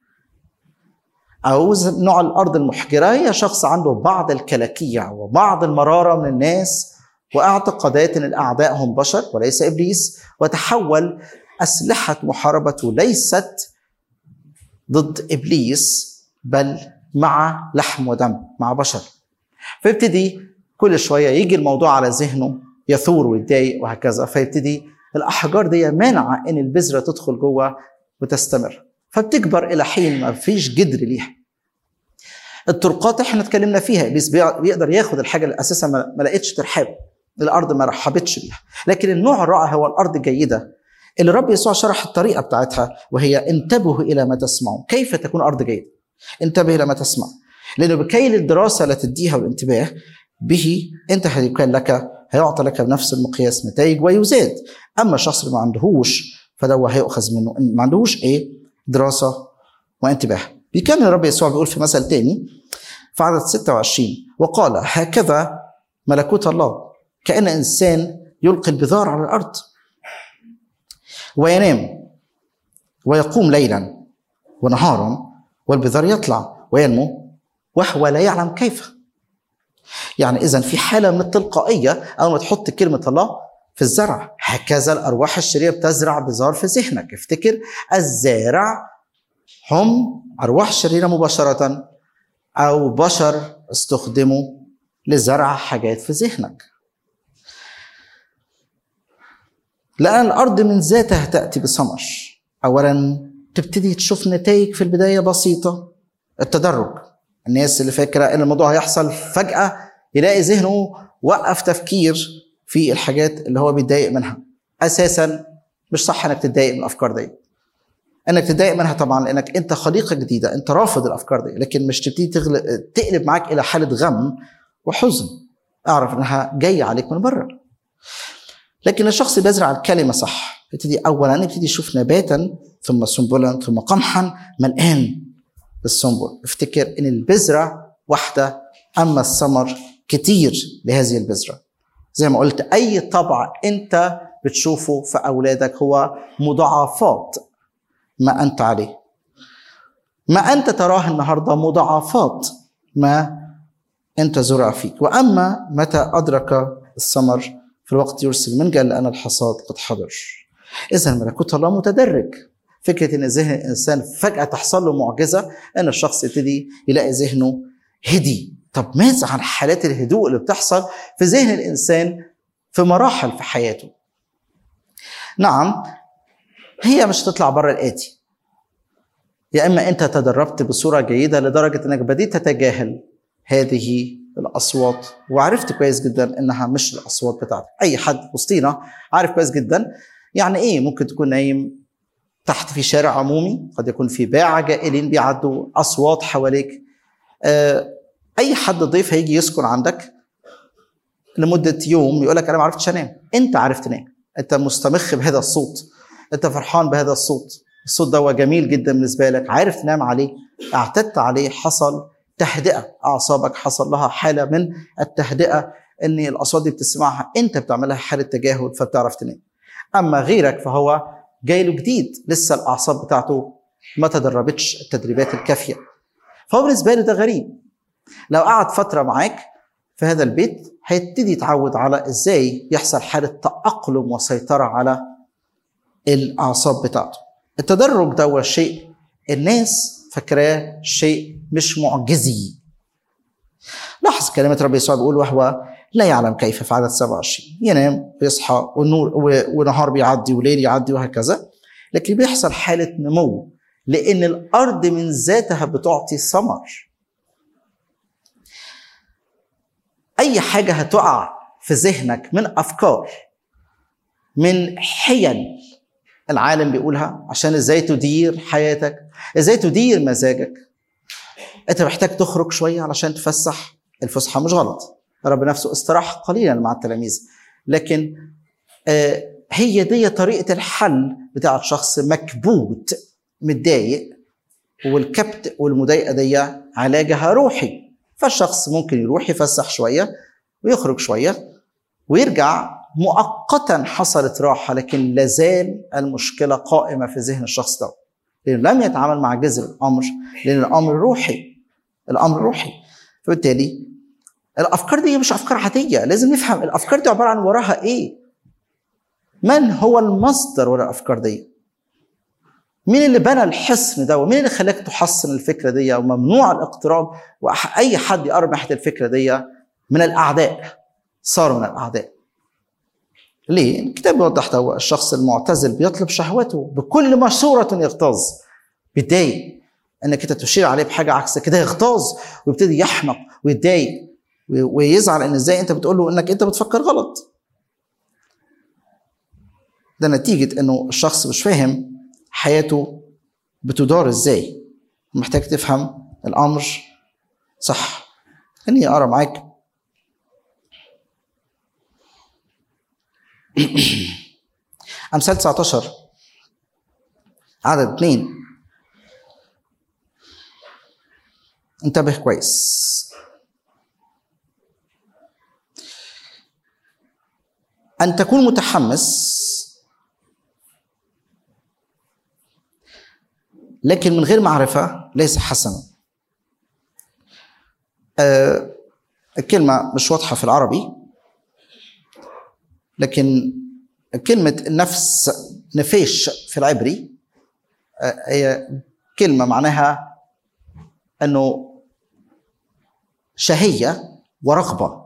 أو ز- نوع الأرض المحجرة هي شخص عنده بعض الكلاكيع وبعض المرارة من الناس واعتقادات ان الاعداء هم بشر وليس ابليس وتحول اسلحه محاربته ليست ضد ابليس بل مع لحم ودم مع بشر فيبتدي كل شويه يجي الموضوع على ذهنه يثور ويتضايق وهكذا فيبتدي الاحجار دي مانعه ان البذره تدخل جوه وتستمر فبتكبر الى حين ما فيش جدر ليها الطرقات احنا اتكلمنا فيها ابليس بيع- بيقدر ياخد الحاجه اللي اساسا ما ما لقتش ترحاب الارض ما رحبتش بيها لكن النوع الرائع هو الارض الجيده اللي الرب يسوع شرح الطريقه بتاعتها وهي انتبهوا الى ما تسمعون كيف تكون ارض جيده انتبه الى ما تسمع لانه بكيل الدراسه لا تديها والانتباه به انت هيكون لك هيعطى لك بنفس المقياس نتائج ويزاد اما الشخص اللي ما عندهوش فده هيؤخذ منه إن ما عندهوش ايه دراسه وانتباه بيكمل الرب يسوع بيقول في مثل تاني في عدد 26 وقال هكذا ملكوت الله كأن إنسان يلقي البذار على الأرض وينام ويقوم ليلا ونهارا والبذار يطلع وينمو وهو لا يعلم كيف يعني إذا في حالة من التلقائية أول ما تحط كلمة الله في الزرع هكذا الأرواح الشريرة بتزرع بذار في ذهنك افتكر الزارع هم أرواح شريرة مباشرة أو بشر استخدموا لزرع حاجات في ذهنك لأن الأرض من ذاتها تأتي بثمر أولا تبتدي تشوف نتائج في البداية بسيطة التدرج الناس اللي فاكرة إن الموضوع هيحصل فجأة يلاقي ذهنه وقف تفكير في الحاجات اللي هو بيتضايق منها أساسا مش صح إنك تتضايق من الأفكار دي انك تتضايق منها طبعا لانك انت خليقه جديده انت رافض الافكار دي لكن مش تبتدي تغلب تقلب معاك الى حاله غم وحزن اعرف انها جايه عليك من بره لكن الشخص بيزرع الكلمه صح يبتدي اولا يبتدي يشوف نباتا ثم سنبلا ثم قمحا ملآن بالسنبل افتكر ان البذره واحده اما الثمر كتير لهذه البذره زي ما قلت اي طبع انت بتشوفه في اولادك هو مضاعفات ما انت عليه ما انت تراه النهارده مضاعفات ما انت زرع فيك واما متى ادرك الثمر في الوقت يرسل منجا لان الحصاد قد حضر اذا ملكوت الله متدرج فكره ان ذهن الانسان فجاه تحصل له معجزه ان الشخص يبتدي يلاقي ذهنه هدي طب ماذا عن حالات الهدوء اللي بتحصل في ذهن الانسان في مراحل في حياته نعم هي مش تطلع بره الآتي يا إما أنت تدربت بصورة جيدة لدرجة أنك بديت تتجاهل هذه الأصوات وعرفت كويس جدا أنها مش الأصوات بتاعتك أي حد وسطينا عارف كويس جدا يعني إيه ممكن تكون نايم تحت في شارع عمومي قد يكون في باعة جائلين بيعدوا أصوات حواليك آه، أي حد ضيف هيجي يسكن عندك لمدة يوم يقول لك أنا ما عرفتش أنام أنت عرفت تنام أنت مستمخ بهذا الصوت انت فرحان بهذا الصوت الصوت ده هو جميل جدا بالنسبه لك عارف تنام عليه اعتدت عليه حصل تهدئه اعصابك حصل لها حاله من التهدئه ان الاصوات دي بتسمعها انت بتعملها حاله تجاهل فبتعرف تنام اما غيرك فهو جاي له جديد لسه الاعصاب بتاعته ما تدربتش التدريبات الكافيه فهو بالنسبه له ده غريب لو قعد فتره معاك في هذا البيت هيبتدي يتعود على ازاي يحصل حاله تاقلم وسيطره على الاعصاب بتاعته التدرج ده هو شيء الناس فاكراه شيء مش معجزي لاحظ كلمة رب يسوع بيقول وهو لا يعلم كيف في عدد 27 ينام ويصحى والنور ونهار بيعدي وليل يعدي وهكذا لكن بيحصل حالة نمو لأن الأرض من ذاتها بتعطي ثمر أي حاجة هتقع في ذهنك من أفكار من حيل العالم بيقولها عشان ازاي تدير حياتك ازاي تدير مزاجك انت محتاج تخرج شويه علشان تفسح الفسحه مش غلط رب نفسه استراح قليلا مع التلاميذ لكن آه هي دي طريقه الحل بتاع شخص مكبوت متضايق والكبت والمضايقه دي علاجها روحي فالشخص ممكن يروح يفسح شويه ويخرج شويه ويرجع مؤقتا حصلت راحه لكن لازال المشكله قائمه في ذهن الشخص ده لانه لم يتعامل مع جذر الامر لان الامر روحي الامر روحي فبالتالي الافكار دي مش افكار عاديه لازم نفهم الافكار دي عباره عن وراها ايه من هو المصدر وراء الافكار دي مين اللي بنى الحصن ده ومين اللي خلاك تحصن الفكره دي وممنوع الاقتراب واي حد يقرب ناحيه الفكره دي من الاعداء صاروا من الاعداء ليه؟ الكتاب بيوضح ده الشخص المعتزل بيطلب شهوته بكل مشورة يغتاظ بيتضايق انك انت تشير عليه بحاجة عكس كده يغتاظ ويبتدي يحمق ويتضايق ويزعل ان ازاي انت بتقول له انك انت بتفكر غلط ده نتيجة انه الشخص مش فاهم حياته بتدار ازاي محتاج تفهم الامر صح خليني اقرا معاك أمثال 19 عدد اثنين انتبه كويس أن تكون متحمس لكن من غير معرفة ليس حسنا آه الكلمة مش واضحة في العربي لكن كلمة نفس نفيش في العبري هي كلمة معناها أنه شهية ورغبة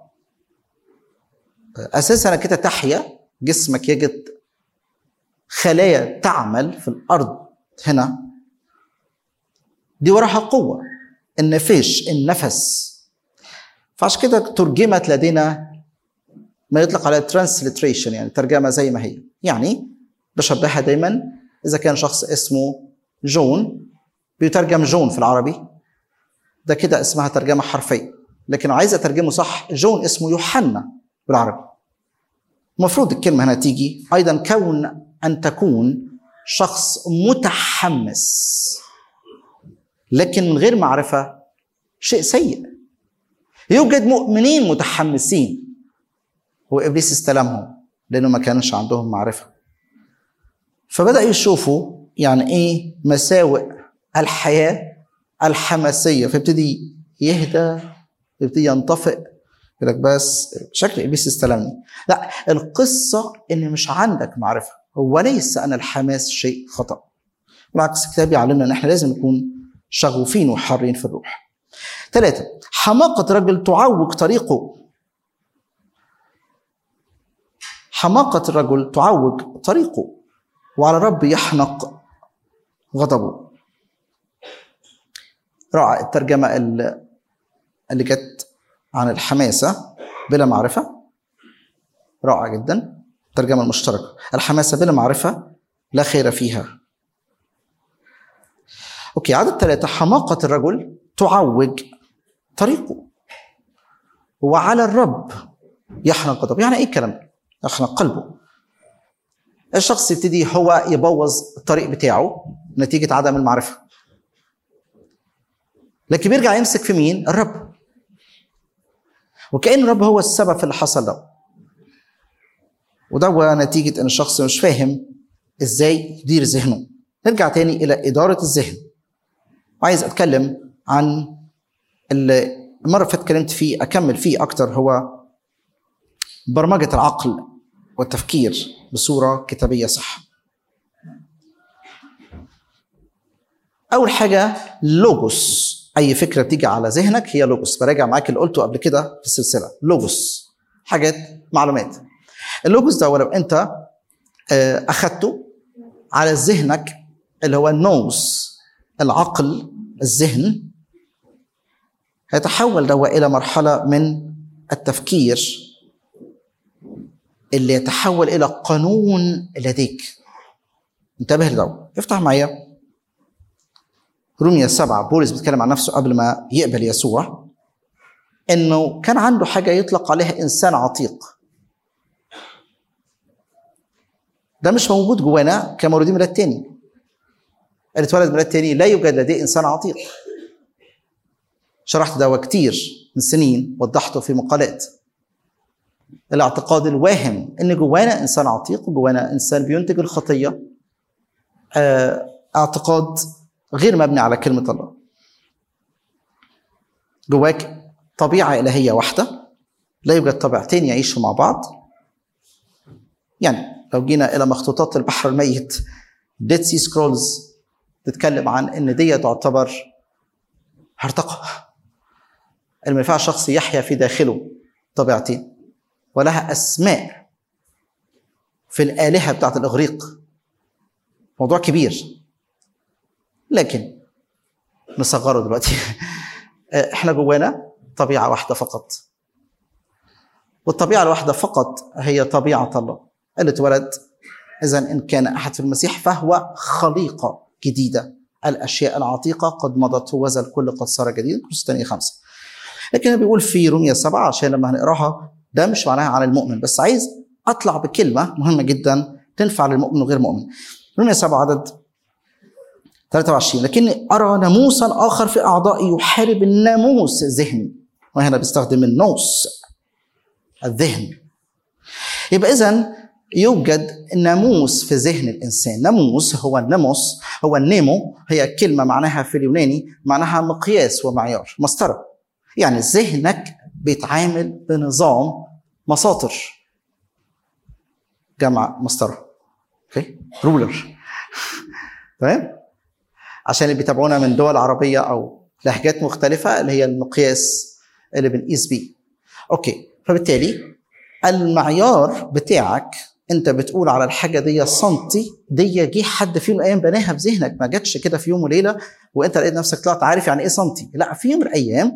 أساسا كده تحيا جسمك يجد خلايا تعمل في الأرض هنا دي وراها قوة النفيش النفس فعشان كده ترجمت لدينا ما يطلق على ترانسليتريشن يعني ترجمة زي ما هي يعني بشبهها دايما إذا كان شخص اسمه جون بيترجم جون في العربي ده كده اسمها ترجمة حرفية لكن عايز أترجمه صح جون اسمه يوحنا بالعربي المفروض الكلمة هنا تيجي أيضا كون أن تكون شخص متحمس لكن من غير معرفة شيء سيء يوجد مؤمنين متحمسين وابليس استلمهم لانه ما كانش عندهم معرفه فبدا يشوفوا يعني ايه مساوئ الحياه الحماسيه فيبتدي يهدى يبتدي ينطفئ يقول لك بس شكل ابليس استلمني لا القصه ان مش عندك معرفه وليس ان الحماس شيء خطا بالعكس الكتاب يعلمنا ان احنا لازم نكون شغوفين وحارين في الروح ثلاثة حماقة رجل تعوج طريقه حماقة الرجل تعوج طريقه وعلى الرب يحنق غضبه رائع الترجمة اللي جت عن الحماسة بلا معرفة رائع جدا الترجمة المشتركة الحماسة بلا معرفة لا خير فيها أوكي عدد ثلاثة حماقة الرجل تعوج طريقه وعلى الرب يحنق غضبه يعني ايه الكلام ده؟ يحنق قلبه الشخص يبتدي هو يبوظ الطريق بتاعه نتيجه عدم المعرفه لكن بيرجع يمسك في مين الرب وكأن الرب هو السبب في اللي حصل ده وده نتيجة إن الشخص مش فاهم إزاي يدير ذهنه نرجع تاني إلى إدارة الذهن وعايز أتكلم عن اللي المرة اللي فاتت اتكلمت فيه أكمل فيه أكتر هو برمجة العقل والتفكير بصورة كتابية صح أول حاجة لوجوس أي فكرة بتيجي على ذهنك هي لوجوس براجع معاك اللي قلته قبل كده في السلسلة لوجوس حاجات معلومات اللوجوس ده ولو أنت أخدته على ذهنك اللي هو النوس العقل الذهن هيتحول ده إلى مرحلة من التفكير اللي يتحول إلى قانون لديك انتبه لده افتح معايا روميا سبعة بولس بيتكلم عن نفسه قبل ما يقبل يسوع انه كان عنده حاجة يطلق عليها انسان عتيق ده مش موجود جوانا كمولودين ميلاد تاني اللي اتولد ميلاد تاني لا يوجد لديه انسان عتيق شرحت ده كتير من سنين وضحته في مقالات الاعتقاد الواهم ان جوانا انسان عتيق وجوانا انسان بينتج الخطيه اعتقاد غير مبني على كلمه الله جواك طبيعه الهيه واحده لا يوجد طبيعتين يعيشوا مع بعض يعني لو جينا الى مخطوطات البحر الميت ديد سي سكرولز تتكلم عن ان دي تعتبر هرطقه اللي ما ينفعش شخص يحيا في داخله طبيعتين ولها اسماء في الالهه بتاعت الاغريق موضوع كبير لكن نصغره دلوقتي احنا جوانا طبيعه واحده فقط والطبيعه الواحده فقط هي طبيعه الله اللي اتولد اذا ان كان احد في المسيح فهو خليقه جديده الاشياء العتيقه قد مضت وذا الكل قد صار جديدا كورس الثانيه خمسه لكن بيقول في رومية سبعة عشان لما هنقراها ده مش معناها عن المؤمن بس عايز اطلع بكلمه مهمه جدا تنفع للمؤمن وغير مؤمن رومية سبعة عدد 23 لكني ارى ناموسا اخر في اعضائي يحارب الناموس الذهني وهنا بيستخدم النوس الذهن يبقى اذا يوجد ناموس في ذهن الانسان ناموس هو الناموس هو النيمو هي كلمه معناها في اليوناني معناها مقياس ومعيار مسطره يعني ذهنك بيتعامل بنظام مساطر جمع مسطره اوكي رولر تمام عشان اللي بيتابعونا من دول عربيه او لهجات مختلفه اللي هي المقياس اللي بنقيس بيه اوكي فبالتالي المعيار بتاعك انت بتقول على الحاجه دي سنتي دي جه حد في يوم من الايام بناها في ذهنك ما جاتش كده في يوم وليله وانت لقيت نفسك طلعت عارف يعني ايه سنتي لا في يوم من الايام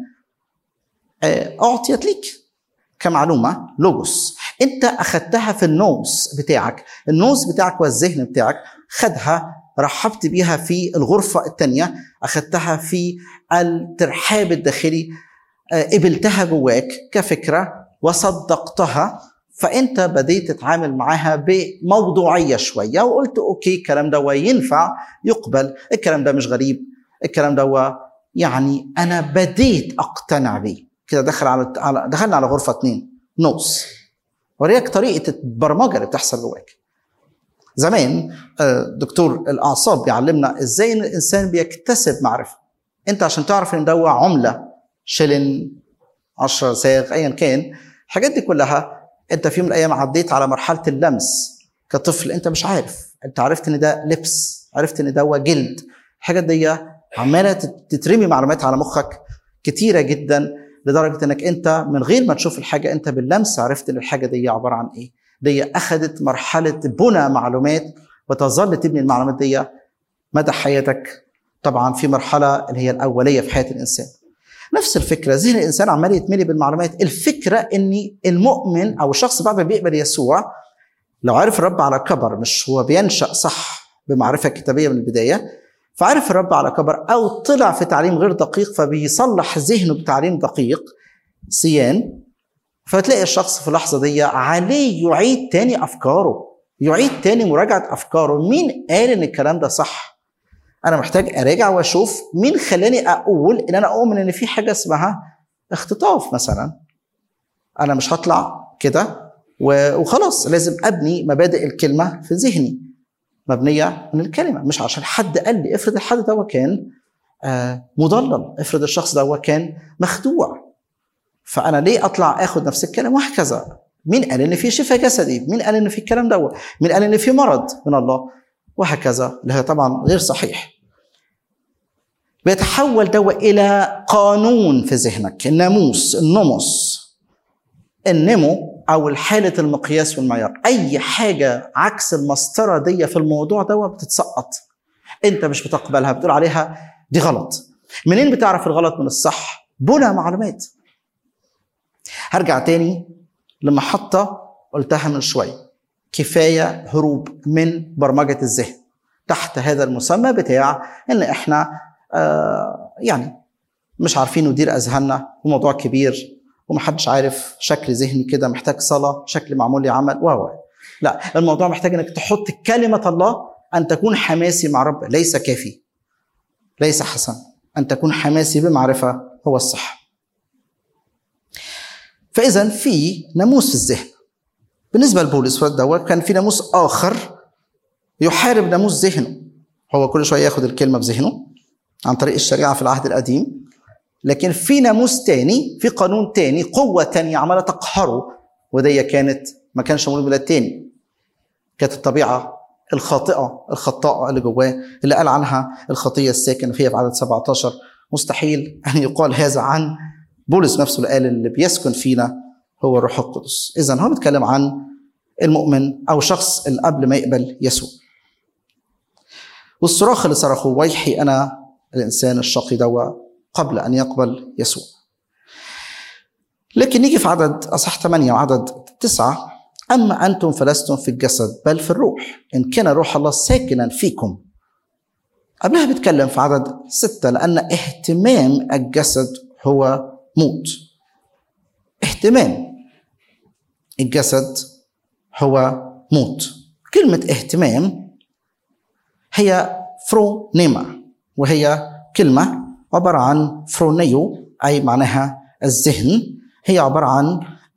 اعطيت ليك كمعلومه لوجوس انت اخذتها في النوس بتاعك النوس بتاعك والذهن بتاعك خدها رحبت بيها في الغرفه الثانيه اخذتها في الترحاب الداخلي قبلتها جواك كفكره وصدقتها فانت بديت تتعامل معاها بموضوعيه شويه وقلت اوكي الكلام ده ينفع يقبل الكلام ده مش غريب الكلام ده يعني انا بديت اقتنع بيه كده دخل على دخلنا على غرفه اثنين نوس وريك طريقه البرمجه اللي بتحصل جواك زمان دكتور الاعصاب بيعلمنا ازاي ان الانسان بيكتسب معرفه انت عشان تعرف ان ده عمله شلن 10 ساغ ايا كان الحاجات دي كلها انت في يوم من الايام عديت على مرحله اللمس كطفل انت مش عارف انت عرفت ان ده لبس عرفت ان ده جلد الحاجات دي عماله تترمي معلومات على مخك كتيره جدا لدرجه انك انت من غير ما تشوف الحاجه انت باللمس عرفت ان الحاجه دي عباره عن ايه دي اخذت مرحله بنى معلومات وتظل تبني المعلومات دي مدى حياتك طبعا في مرحله اللي هي الاوليه في حياه الانسان نفس الفكره ذهن الانسان عمال يتملي بالمعلومات الفكره ان المؤمن او الشخص بعد ما بيقبل يسوع لو عرف الرب على كبر مش هو بينشا صح بمعرفه كتابيه من البدايه فعرف الرب على كبر او طلع في تعليم غير دقيق فبيصلح ذهنه بتعليم دقيق سيان فتلاقي الشخص في اللحظه دي عليه يعيد تاني افكاره يعيد تاني مراجعه افكاره مين قال ان الكلام ده صح انا محتاج اراجع واشوف مين خلاني اقول ان انا اؤمن ان في حاجه اسمها اختطاف مثلا انا مش هطلع كده و- وخلاص لازم ابني مبادئ الكلمه في ذهني مبنيه من الكلمه مش عشان حد قال لي افرض الحد ده كان آه، مضلل افرض الشخص ده كان مخدوع فانا ليه اطلع اخد نفس الكلام وهكذا مين قال ان في شفاء جسدي مين قال ان في الكلام ده مين قال ان في مرض من الله وهكذا اللي هي طبعا غير صحيح بيتحول دوا الى قانون في ذهنك الناموس النمص النمو او حاله المقياس والمعيار اي حاجه عكس المسطره دي في الموضوع ده بتتسقط انت مش بتقبلها بتقول عليها دي غلط منين بتعرف الغلط من الصح بنى معلومات هرجع تاني لمحطة قلتها من شوية كفاية هروب من برمجة الذهن تحت هذا المسمى بتاع ان احنا آه يعني مش عارفين ندير اذهاننا وموضوع كبير ومحدش عارف شكل ذهني كده محتاج صلاة شكل معمول لي عمل و لا الموضوع محتاج انك تحط كلمة الله ان تكون حماسي مع رب ليس كافي ليس حسن ان تكون حماسي بمعرفة هو الصح فاذا في ناموس في الذهن بالنسبه لبولس دوت كان في ناموس اخر يحارب ناموس ذهنه هو كل شويه ياخد الكلمه بذهنه عن طريق الشريعه في العهد القديم لكن في ناموس تاني في قانون تاني قوه تانية عماله تقهره ودي كانت ما كانش مولود بلاد تاني كانت الطبيعه الخاطئه الخطاءه اللي جواه اللي قال عنها الخطيه الساكنه فيها في عدد 17 مستحيل ان يقال هذا عن بولس نفسه اللي قال اللي بيسكن فينا هو الروح القدس اذا هو بيتكلم عن المؤمن او شخص اللي قبل ما يقبل يسوع والصراخ اللي صرخه ويحي انا الانسان الشقي دوا قبل ان يقبل يسوع لكن نيجي في عدد اصح 8 وعدد 9 اما انتم فلستم في الجسد بل في الروح ان كان روح الله ساكنا فيكم قبلها بيتكلم في عدد ستة لأن اهتمام الجسد هو موت اهتمام الجسد هو موت كلمة اهتمام هي فرونيما وهي كلمة عبارة عن فرونيو أي معناها الذهن هي عبارة عن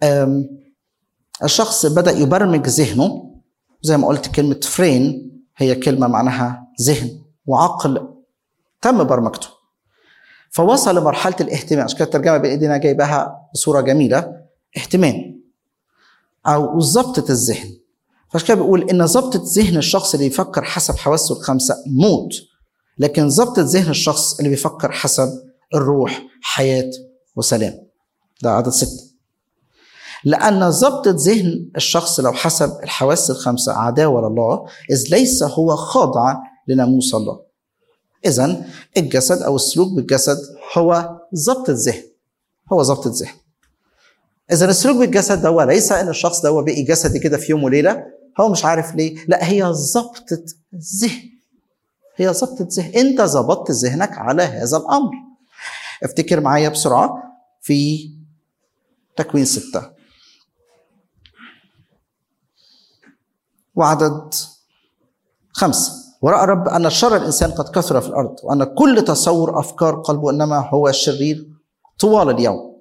الشخص بدأ يبرمج ذهنه زي ما قلت كلمة فرين هي كلمة معناها ذهن وعقل تم برمجته فوصل لمرحله الاهتمام عشان كده الترجمه بايدينا جايباها بصوره جميله اهتمام او ضبطه الذهن فعشان كده بيقول ان ضبطه ذهن الشخص اللي بيفكر حسب حواسه الخمسه موت لكن ضبطه ذهن الشخص اللي بيفكر حسب الروح حياه وسلام ده عدد سته لأن ضبطة ذهن الشخص لو حسب الحواس الخمسة عداوة لله إذ ليس هو خاضع لناموس الله اذا الجسد او السلوك بالجسد هو ضبط الذهن هو ضبط الذهن اذا السلوك بالجسد ده هو ليس ان الشخص ده هو بقي جسدي كده في يوم وليله هو مش عارف ليه لا هي ضبطة ذهن هي ضبطة ذهن انت ظبطت ذهنك على هذا الامر افتكر معايا بسرعه في تكوين ستة وعدد خمسة ورأى رب أن شر الإنسان قد كثر في الأرض وأن كل تصور أفكار قلبه إنما هو شرير طوال اليوم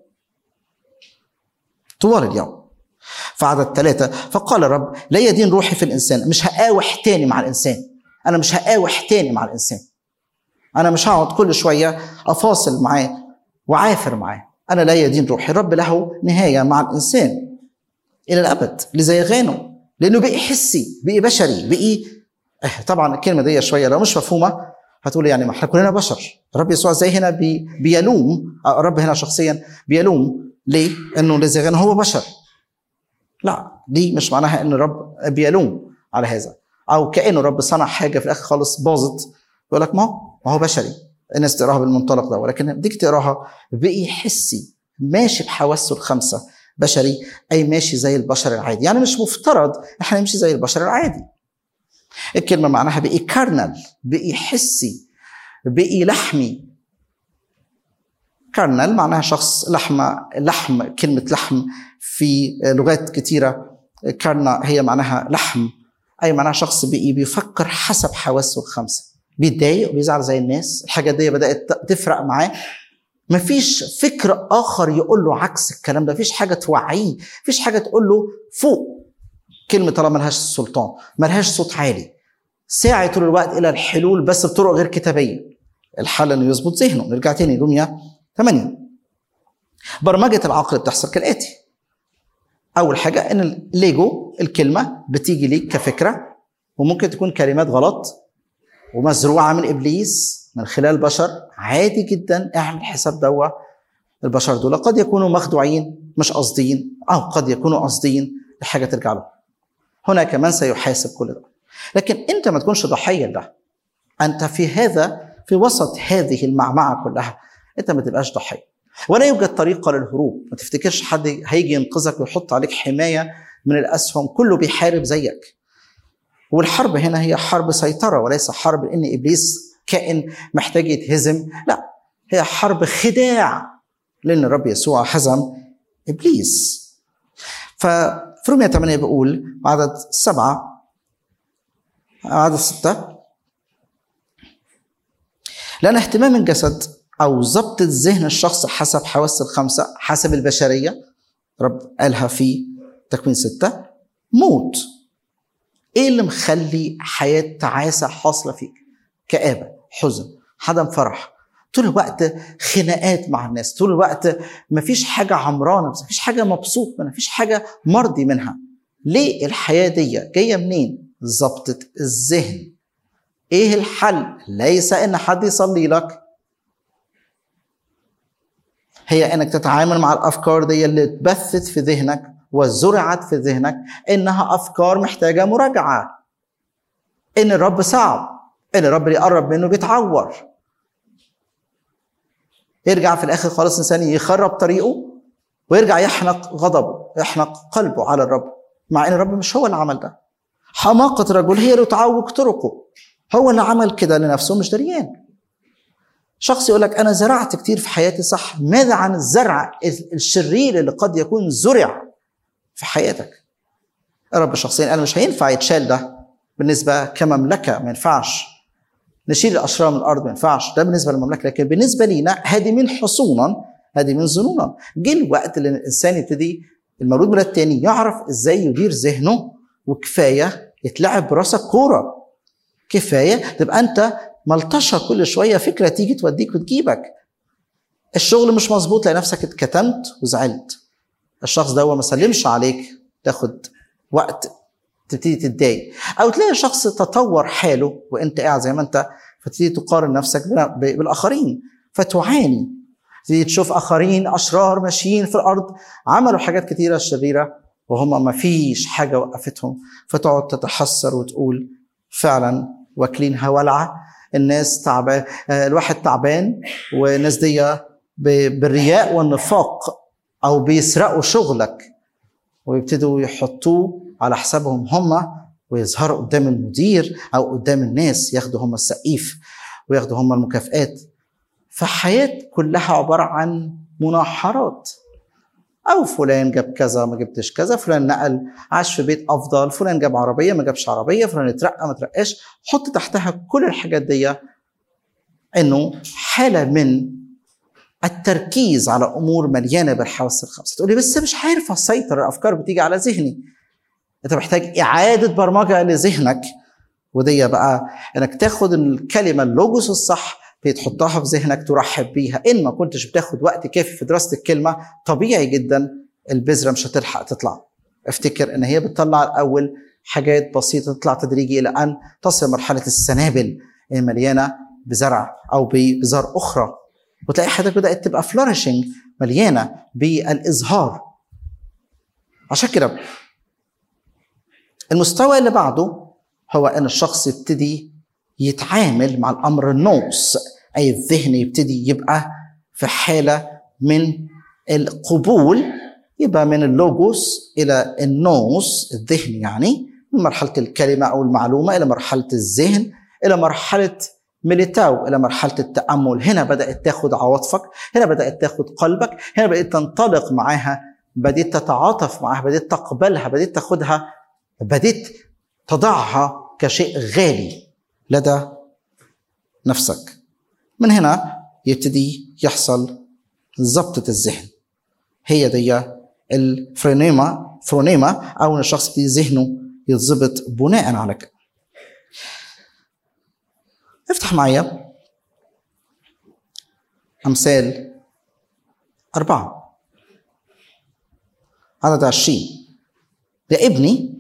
طوال اليوم فعدد ثلاثة فقال رب لا يدين روحي في الإنسان مش هقاوح تاني مع الإنسان أنا مش هقاوح تاني مع الإنسان أنا مش هقعد كل شوية أفاصل معاه وعافر معاه أنا لا يدين روحي رب له نهاية مع الإنسان إلى الأبد لزيغانه لأنه بقي حسي بقي بشري بقي طبعا الكلمه دي شويه لو مش مفهومه هتقول يعني ما احنا كلنا بشر الرب يسوع زي هنا بي بيلوم الرب هنا شخصيا بيلوم ليه؟ انه لزغان هو بشر لا دي مش معناها ان الرب بيلوم على هذا او كانه الرب صنع حاجه في الاخر خالص باظت يقول لك ما هو ما هو بشري الناس تقراها بالمنطلق ده ولكن بديك تقراها بقي حسي ماشي بحواسه الخمسه بشري اي ماشي زي البشر العادي يعني مش مفترض احنا نمشي زي البشر العادي الكلمه معناها بقي كارنل بقي حسي بقي لحمي كارنل معناها شخص لحمة لحم كلمة لحم في لغات كثيرة كارنا هي معناها لحم اي معناها شخص بي بيفكر حسب حواسه الخمسه بيتضايق وبيزعل زي الناس الحاجات دي بدات تفرق معاه مفيش فكر اخر يقول له عكس الكلام ده مفيش حاجه توعيه مفيش حاجه تقول له فوق كلمه طالما ملهاش سلطان ملهاش صوت عالي ساعي طول الوقت الى الحلول بس بطرق غير كتابيه الحل انه يظبط ذهنه نرجع تاني روميا 8 برمجه العقل بتحصل كالاتي اول حاجه ان الليجو الكلمه بتيجي ليك كفكره وممكن تكون كلمات غلط ومزروعه من ابليس من خلال بشر عادي جدا اعمل حساب دوا البشر دول قد يكونوا مخدوعين مش قاصدين او قد يكونوا قاصدين لحاجه ترجع لهم هنا كمان سيحاسب كل ده لكن انت ما تكونش ضحيه لده انت في هذا في وسط هذه المعمعه كلها انت ما تبقاش ضحيه ولا يوجد طريقه للهروب ما تفتكرش حد هيجي ينقذك ويحط عليك حمايه من الاسهم كله بيحارب زيك والحرب هنا هي حرب سيطره وليس حرب ان ابليس كائن محتاج يتهزم لا هي حرب خداع لان الرب يسوع هزم ابليس ففي رومية 8 بيقول عدد سبعة عدد ستة لأن اهتمام الجسد أو ضبط ذهن الشخص حسب حواس الخمسة حسب البشرية رب قالها في تكوين ستة موت ايه اللي مخلي حياة تعاسة حاصلة فيك كآبة حزن عدم فرح طول الوقت خناقات مع الناس طول الوقت مفيش حاجة عمرانة مفيش حاجة مبسوط منها مفيش حاجة مرضي منها ليه الحياة دي جاية منين ظبطة الذهن ايه الحل ليس ان حد يصلي لك هي انك تتعامل مع الافكار دي اللي اتبثت في ذهنك وزرعت في ذهنك انها افكار محتاجه مراجعه ان الرب صعب ان الرب اللي يقرب منه بيتعور يرجع في الاخر خالص انسان يخرب طريقه ويرجع يحنق غضبه يحنق قلبه على الرب مع ان الرب مش هو اللي عمل ده حماقه الرجل هي اللي تعوق طرقه هو اللي عمل كده لنفسه مش دريان شخص يقول لك انا زرعت كتير في حياتي صح ماذا عن الزرع الشرير اللي قد يكون زرع في حياتك الرب شخصيا قال مش هينفع يتشال ده بالنسبه كمملكه ما ينفعش نشيل الاشرار من الارض ما ينفعش ده بالنسبه للمملكه لكن بالنسبه لينا هذه من حصونا هذه من ظنونا جه الوقت اللي الانسان يبتدي المولود من التاني يعرف ازاي يدير ذهنه وكفايه يتلعب براسك كوره كفايه تبقى انت ملطشه كل شويه فكره تيجي توديك وتجيبك الشغل مش مظبوط تلاقي نفسك اتكتمت وزعلت الشخص ده ما سلمش عليك تاخد وقت تبتدي تتضايق او تلاقي شخص تطور حاله وانت قاعد زي ما انت فتبتدي تقارن نفسك بالاخرين فتعاني تبتدي تشوف اخرين اشرار ماشيين في الارض عملوا حاجات كتيره شريره وهم ما فيش حاجه وقفتهم فتقعد تتحسر وتقول فعلا واكلينها ولعه الناس تعبان الواحد تعبان والناس دي بالرياء والنفاق او بيسرقوا شغلك ويبتدوا يحطوه على حسابهم هم ويظهروا قدام المدير او قدام الناس ياخدوا هم السقيف وياخدوا هم المكافئات فحياة كلها عبارة عن مناحرات أو فلان جاب كذا ما جبتش كذا فلان نقل عاش في بيت أفضل فلان جاب عربية ما جابش عربية فلان اترقى ما ترقاش حط تحتها كل الحاجات دي إنه حالة من التركيز على امور مليانه بالحواس الخمسه تقول لي بس مش عارف اسيطر الافكار بتيجي على ذهني انت محتاج اعاده برمجه لذهنك ودي بقى انك تاخد الكلمه اللوجوس الصح تحطها في ذهنك ترحب بيها ان ما كنتش بتاخد وقت كافي في دراسه الكلمه طبيعي جدا البذره مش هتلحق تطلع افتكر ان هي بتطلع الاول حاجات بسيطه تطلع تدريجي الى ان تصل مرحله السنابل المليانه بزرع او ببذار اخرى وتلاقي حياتك بدات تبقى فلورشنج مليانه بالازهار عشان كده المستوى اللي بعده هو ان الشخص يبتدي يتعامل مع الامر النوس اي الذهن يبتدي يبقى في حاله من القبول يبقى من اللوجوس الى النوس الذهن يعني من مرحله الكلمه او المعلومه الى مرحله الذهن الى مرحله ميليتاو الى مرحله التامل هنا بدات تاخد عواطفك هنا بدات تاخد قلبك هنا بدات تنطلق معاها بديت تتعاطف معاها بديت تقبلها بديت تاخدها بديت تضعها كشيء غالي لدى نفسك من هنا يبتدي يحصل ضبطة الذهن هي دي الفرونيما فرونيما او ان الشخص يبتدي ذهنه يتظبط بناء على كده افتح معايا امثال اربعه عدد عشرين يا ابني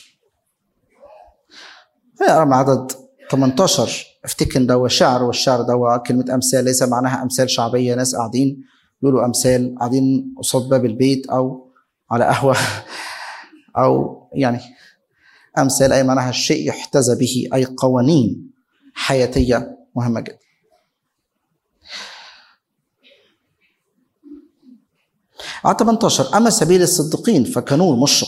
اقرا من عدد 18 افتكر ده هو شعر والشعر ده هو كلمه امثال ليس معناها امثال شعبيه ناس قاعدين يقولوا امثال قاعدين قصاد باب البيت او على قهوه او يعني امثال اي معناها الشيء يحتذى به اي قوانين حياتيه مهمه جدا على 18 اما سبيل الصديقين فكنور مشرق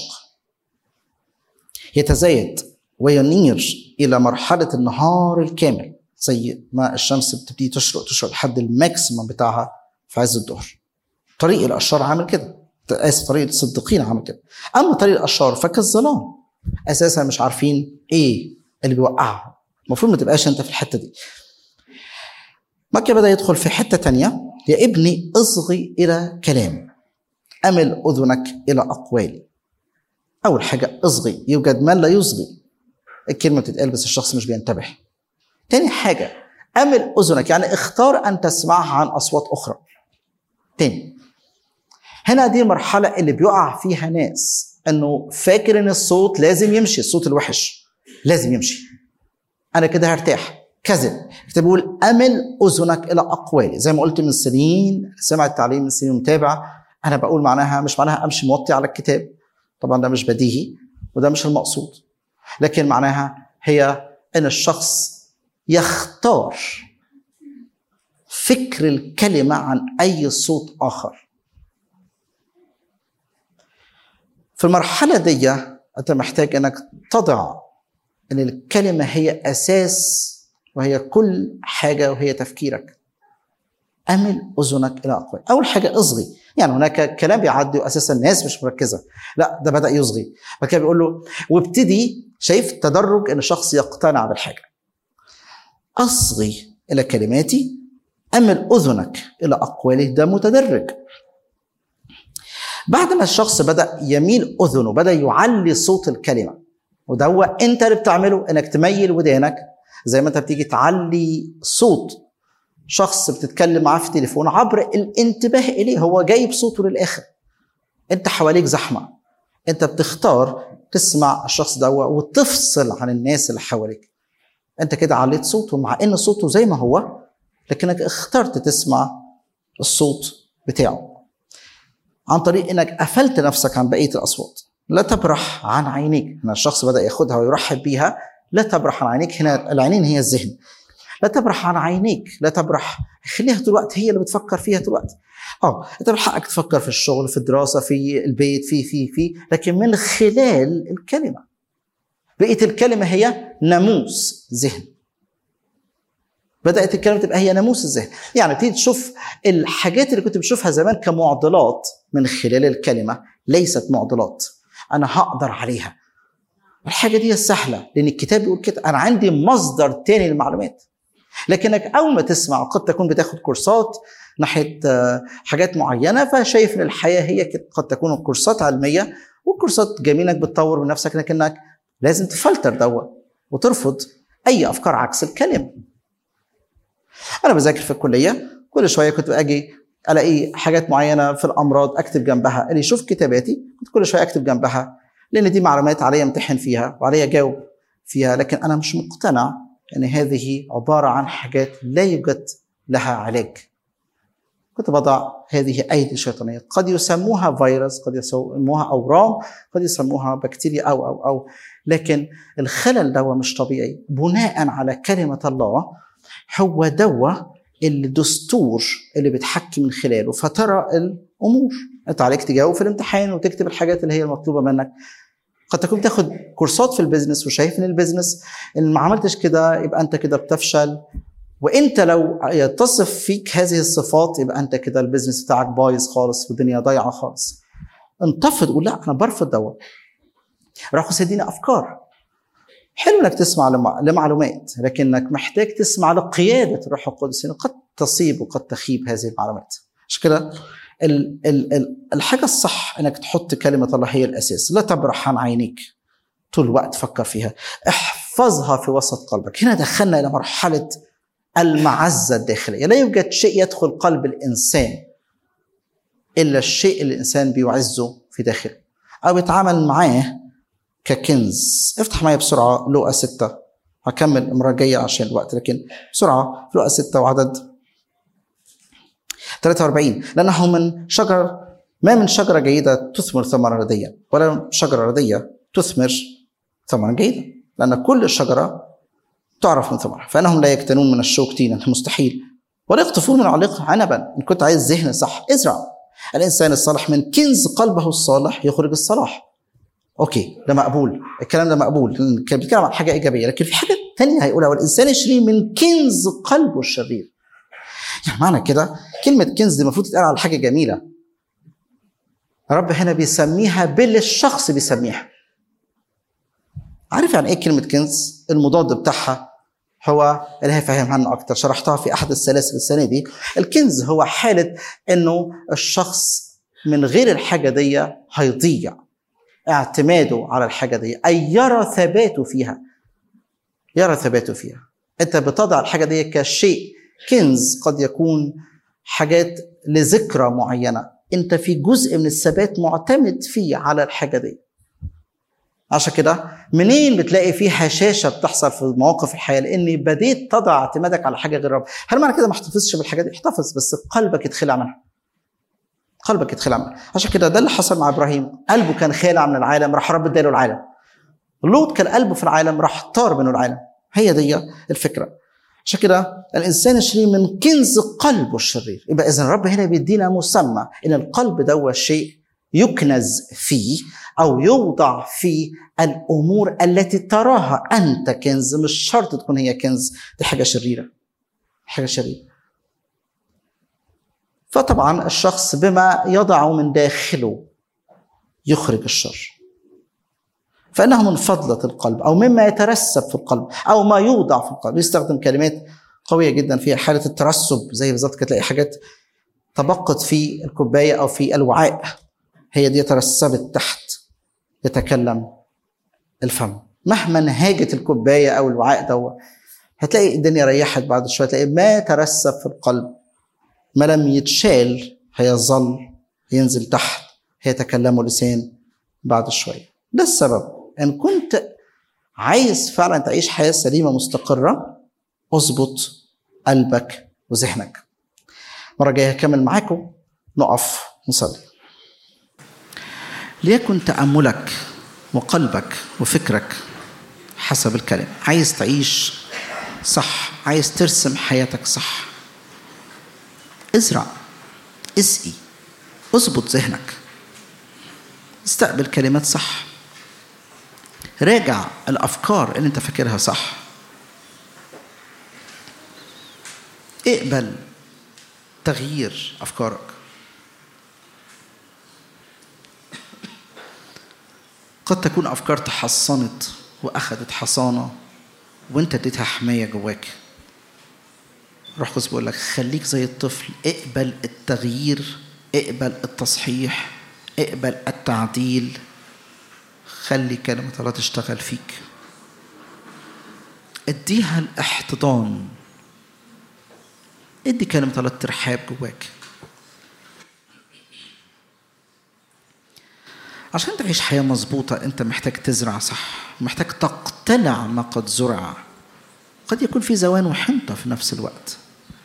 يتزايد وينير الى مرحله النهار الكامل زي ما الشمس بتبتدي تشرق تشرق لحد الماكسيمم بتاعها في عز الظهر طريق الاشرار عامل كده اسف طريق الصديقين عامل كده اما طريق الاشرار فكالظلام اساسا مش عارفين ايه اللي بيوقعهم المفروض ما تبقاش انت في الحته دي مكة بدأ يدخل في حتة تانية يا ابني اصغي إلى كلامي أمل أذنك إلى أقوالي أول حاجة اصغي يوجد من لا يصغي الكلمة بتتقال بس الشخص مش بينتبه تاني حاجة أمل أذنك يعني اختار أن تسمعها عن أصوات أخرى تاني هنا دي المرحلة اللي بيقع فيها ناس انه فاكر ان الصوت لازم يمشي الصوت الوحش لازم يمشي انا كده هرتاح كذب كتاب بيقول امل اذنك الى اقوالي زي ما قلت من سنين سمع التعليم من سنين متابع انا بقول معناها مش معناها امشي موطي على الكتاب طبعا ده مش بديهي وده مش المقصود لكن معناها هي ان الشخص يختار فكر الكلمه عن اي صوت اخر في المرحله دي انت محتاج انك تضع ان الكلمه هي اساس وهي كل حاجه وهي تفكيرك امل اذنك الى اقوال اول حاجه اصغي يعني هناك كلام بيعدي واساسا الناس مش مركزه لا ده بدا يصغي بعد كده بيقول له وابتدي شايف تدرج ان الشخص يقتنع بالحاجه اصغي الى كلماتي امل اذنك الى اقواله ده متدرج بعد ما الشخص بدا يميل اذنه بدا يعلي صوت الكلمه وده هو انت اللي بتعمله انك تميل ودانك زي ما انت بتيجي تعلي صوت شخص بتتكلم معاه في تليفون عبر الانتباه اليه هو جايب صوته للاخر انت حواليك زحمه انت بتختار تسمع الشخص ده وتفصل عن الناس اللي حواليك انت كده عليت صوته مع ان صوته زي ما هو لكنك اخترت تسمع الصوت بتاعه عن طريق انك قفلت نفسك عن بقيه الاصوات لا تبرح عن عينيك هنا الشخص بدا ياخدها ويرحب بيها لا تبرح عن عينيك هنا العينين هي الذهن لا تبرح عن عينيك لا تبرح خليها طول الوقت هي اللي بتفكر فيها طول الوقت اه انت من حقك تفكر في الشغل في الدراسه في البيت في في في لكن من خلال الكلمه بقيه الكلمه هي ناموس ذهن بدات الكلمه تبقى هي ناموس الذهن يعني تيجي تشوف الحاجات اللي كنت بتشوفها زمان كمعضلات من خلال الكلمه ليست معضلات انا هقدر عليها الحاجه دي سهله لان الكتاب بيقول كده انا عندي مصدر تاني للمعلومات لكنك اول ما تسمع قد تكون بتاخد كورسات ناحيه حاجات معينه فشايف ان الحياه هي قد تكون كورسات علميه وكورسات جميله انك بتطور من نفسك لكنك لازم تفلتر دوت وترفض اي افكار عكس الكلمه انا بذاكر في الكليه كل شويه كنت اجي الاقي حاجات معينه في الامراض اكتب جنبها اللي يشوف كتاباتي كنت كل شويه اكتب جنبها لان دي معلومات عليا امتحن فيها وعليا اجاوب فيها لكن انا مش مقتنع ان هذه عباره عن حاجات لا يوجد لها علاج كنت بضع هذه ايدي شيطانيه قد يسموها فيروس قد يسموها اورام قد يسموها بكتيريا او او او لكن الخلل ده مش طبيعي بناء على كلمه الله هو دواء الدستور اللي بتحكي من خلاله فترى الامور انت عليك تجاوب في الامتحان وتكتب الحاجات اللي هي المطلوبه منك قد تكون بتاخد كورسات في البيزنس وشايف ان البيزنس ان ما عملتش كده يبقى انت كده بتفشل وانت لو يتصف فيك هذه الصفات يبقى انت كده البيزنس بتاعك بايظ خالص والدنيا ضايعه خالص انتفض قول لا انا برفض دوت روح يديني افكار حلو انك تسمع لمع- لمعلومات لكنك محتاج تسمع لقياده الروح القدس لأن قد تصيب وقد تخيب هذه المعلومات عشان كده ال- ال- ال- الحاجه الصح انك تحط كلمه الله هي الاساس لا تبرح عن عينيك طول الوقت فكر فيها احفظها في وسط قلبك هنا دخلنا الى مرحله المعزه الداخليه لا يوجد شيء يدخل قلب الانسان الا الشيء اللي الانسان بيعزه في داخله او بيتعامل معاه ككنز افتح معايا بسرعه لقا ستة هكمل المره الجايه عشان الوقت لكن بسرعه في لقا ستة وعدد 43 لانه من شجر ما من شجره جيده تثمر ثمرا رديا ولا شجره رديه تثمر ثمرا جيدا لان كل شجره تعرف من ثمرها فانهم لا يكتنون من الشوك تينا مستحيل ولا يقطفون من عليق عنبا ان كنت عايز ذهن صح ازرع الانسان الصالح من كنز قلبه الصالح يخرج الصلاح اوكي ده مقبول الكلام ده مقبول لأن كان بيتكلم عن حاجه ايجابيه لكن في حاجه ثانيه هيقولها والانسان يشري من كنز قلبه الشرير يعني معنى كده كلمه كنز دي المفروض تتقال على حاجه جميله الرب هنا بيسميها باللي الشخص بيسميها عارف يعني ايه كلمه كنز المضاد بتاعها هو اللي هيفهم عنه اكتر شرحتها في احد السلاسل السنه دي الكنز هو حاله انه الشخص من غير الحاجه دي هيضيع اعتماده على الحاجه دي اي يرى ثباته فيها يرى ثباته فيها انت بتضع الحاجه دي كشيء كنز قد يكون حاجات لذكرى معينه انت في جزء من الثبات معتمد فيه على الحاجه دي عشان كده منين بتلاقي في هشاشه بتحصل في مواقف الحياه لاني بديت تضع اعتمادك على حاجه غير رب هل معنى كده ما احتفظش بالحاجات دي احتفظ بس قلبك يتخلع منها قلبك يتخلع منها عشان كده ده اللي حصل مع ابراهيم قلبه كان خالع من العالم راح رب اداله العالم لوط كان قلبه في العالم راح طار منه العالم هي دي الفكره عشان كده الانسان الشرير من كنز قلبه الشرير يبقى اذا الرب هنا بيدينا مسمى ان القلب ده شيء يكنز فيه او يوضع فيه الامور التي تراها انت كنز مش شرط تكون هي كنز دي حاجه شريره حاجه شريره فطبعا الشخص بما يضع من داخله يخرج الشر فانه من فضله القلب او مما يترسب في القلب او ما يوضع في القلب يستخدم كلمات قويه جدا فيها حاله الترسب زي بالظبط كده تلاقي حاجات تبقت في الكوبايه او في الوعاء هي دي ترسبت تحت يتكلم الفم مهما هاجت الكوبايه او الوعاء ده هتلاقي الدنيا ريحت بعد شويه تلاقي ما ترسب في القلب ما لم يتشال هيظل ينزل تحت هيتكلمه لسان بعد شويه ده السبب ان كنت عايز فعلا تعيش حياه سليمه مستقره اظبط قلبك وذهنك المره الجايه هكمل معاكم نقف نصلي ليكن تاملك وقلبك وفكرك حسب الكلام عايز تعيش صح عايز ترسم حياتك صح ازرع اسقي اظبط ذهنك استقبل كلمات صح راجع الافكار اللي انت فاكرها صح اقبل تغيير افكارك قد تكون افكار تحصنت واخذت حصانه وانت اديتها حمايه جواك روح قدس بيقول لك خليك زي الطفل اقبل التغيير اقبل التصحيح اقبل التعديل خلي كلمة الله تشتغل فيك اديها الاحتضان ادي كلمة الله الترحاب جواك عشان تعيش حياة مظبوطة انت محتاج تزرع صح محتاج تقتلع ما قد زرع قد يكون في زوان وحنطة في نفس الوقت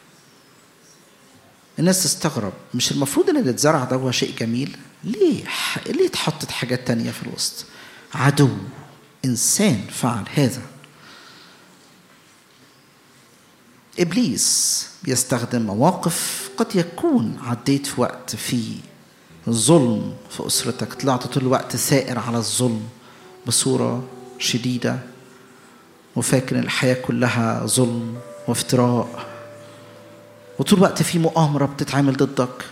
الناس تستغرب مش المفروض ان اللي اتزرع ده هو شيء جميل ليه ليه اتحطت حاجات تانية في الوسط عدو انسان فعل هذا ابليس بيستخدم مواقف قد يكون عديت في وقت فيه ظلم في اسرتك طلعت طول الوقت ثائر على الظلم بصوره شديده وفاكر ان الحياه كلها ظلم وافتراء وطول الوقت في مؤامره بتتعمل ضدك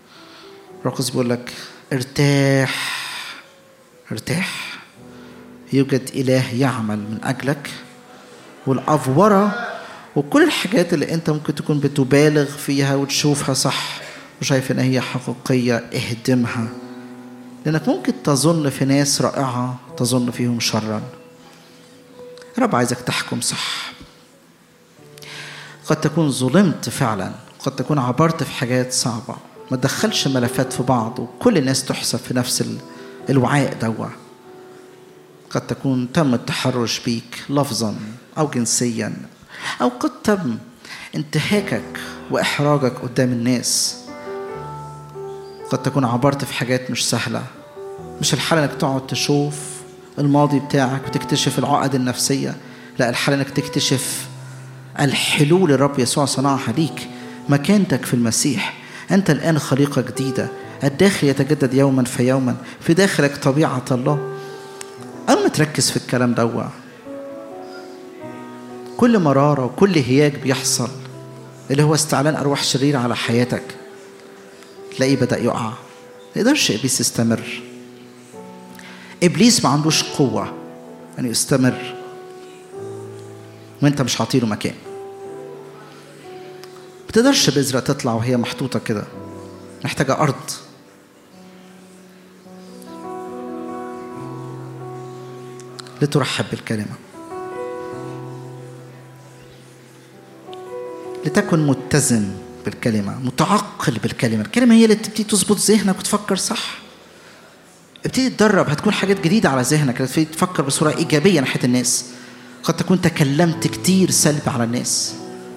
رقص بيقول لك ارتاح ارتاح يوجد إله يعمل من أجلك والأفورة وكل الحاجات اللي أنت ممكن تكون بتبالغ فيها وتشوفها صح وشايف إن هي حقيقية اهدمها لأنك ممكن تظن في ناس رائعة تظن فيهم شرا رب عايزك تحكم صح قد تكون ظلمت فعلا قد تكون عبرت في حاجات صعبة ما تدخلش ملفات في بعض وكل الناس تحسب في نفس الوعاء دوا قد تكون تم التحرش بيك لفظا أو جنسيا أو قد تم انتهاكك وإحراجك قدام الناس قد تكون عبرت في حاجات مش سهلة مش الحل انك تقعد تشوف الماضي بتاعك وتكتشف العقد النفسية لا الحل انك تكتشف الحلول الرب يسوع صنعها ليك مكانتك في المسيح أنت الآن خليقة جديدة الداخل يتجدد يوما فيوما في داخلك طبيعة الله أول ما تركز في الكلام دوا كل مرارة وكل هياج بيحصل اللي هو استعلان أرواح شريرة على حياتك تلاقيه بدأ يقع ما يقدرش إبليس يستمر إبليس ما عندوش قوة أن يستمر وأنت مش عاطيله مكان ما تقدرش بذرة تطلع وهي محطوطة كده محتاجة أرض لترحب بالكلمة لتكن متزن بالكلمة متعقل بالكلمة الكلمة هي اللي تبتدي تظبط ذهنك وتفكر صح ابتدي تدرب هتكون حاجات جديدة على ذهنك تبتدي تفكر بصورة إيجابية ناحية الناس قد تكون تكلمت كتير سلبي على الناس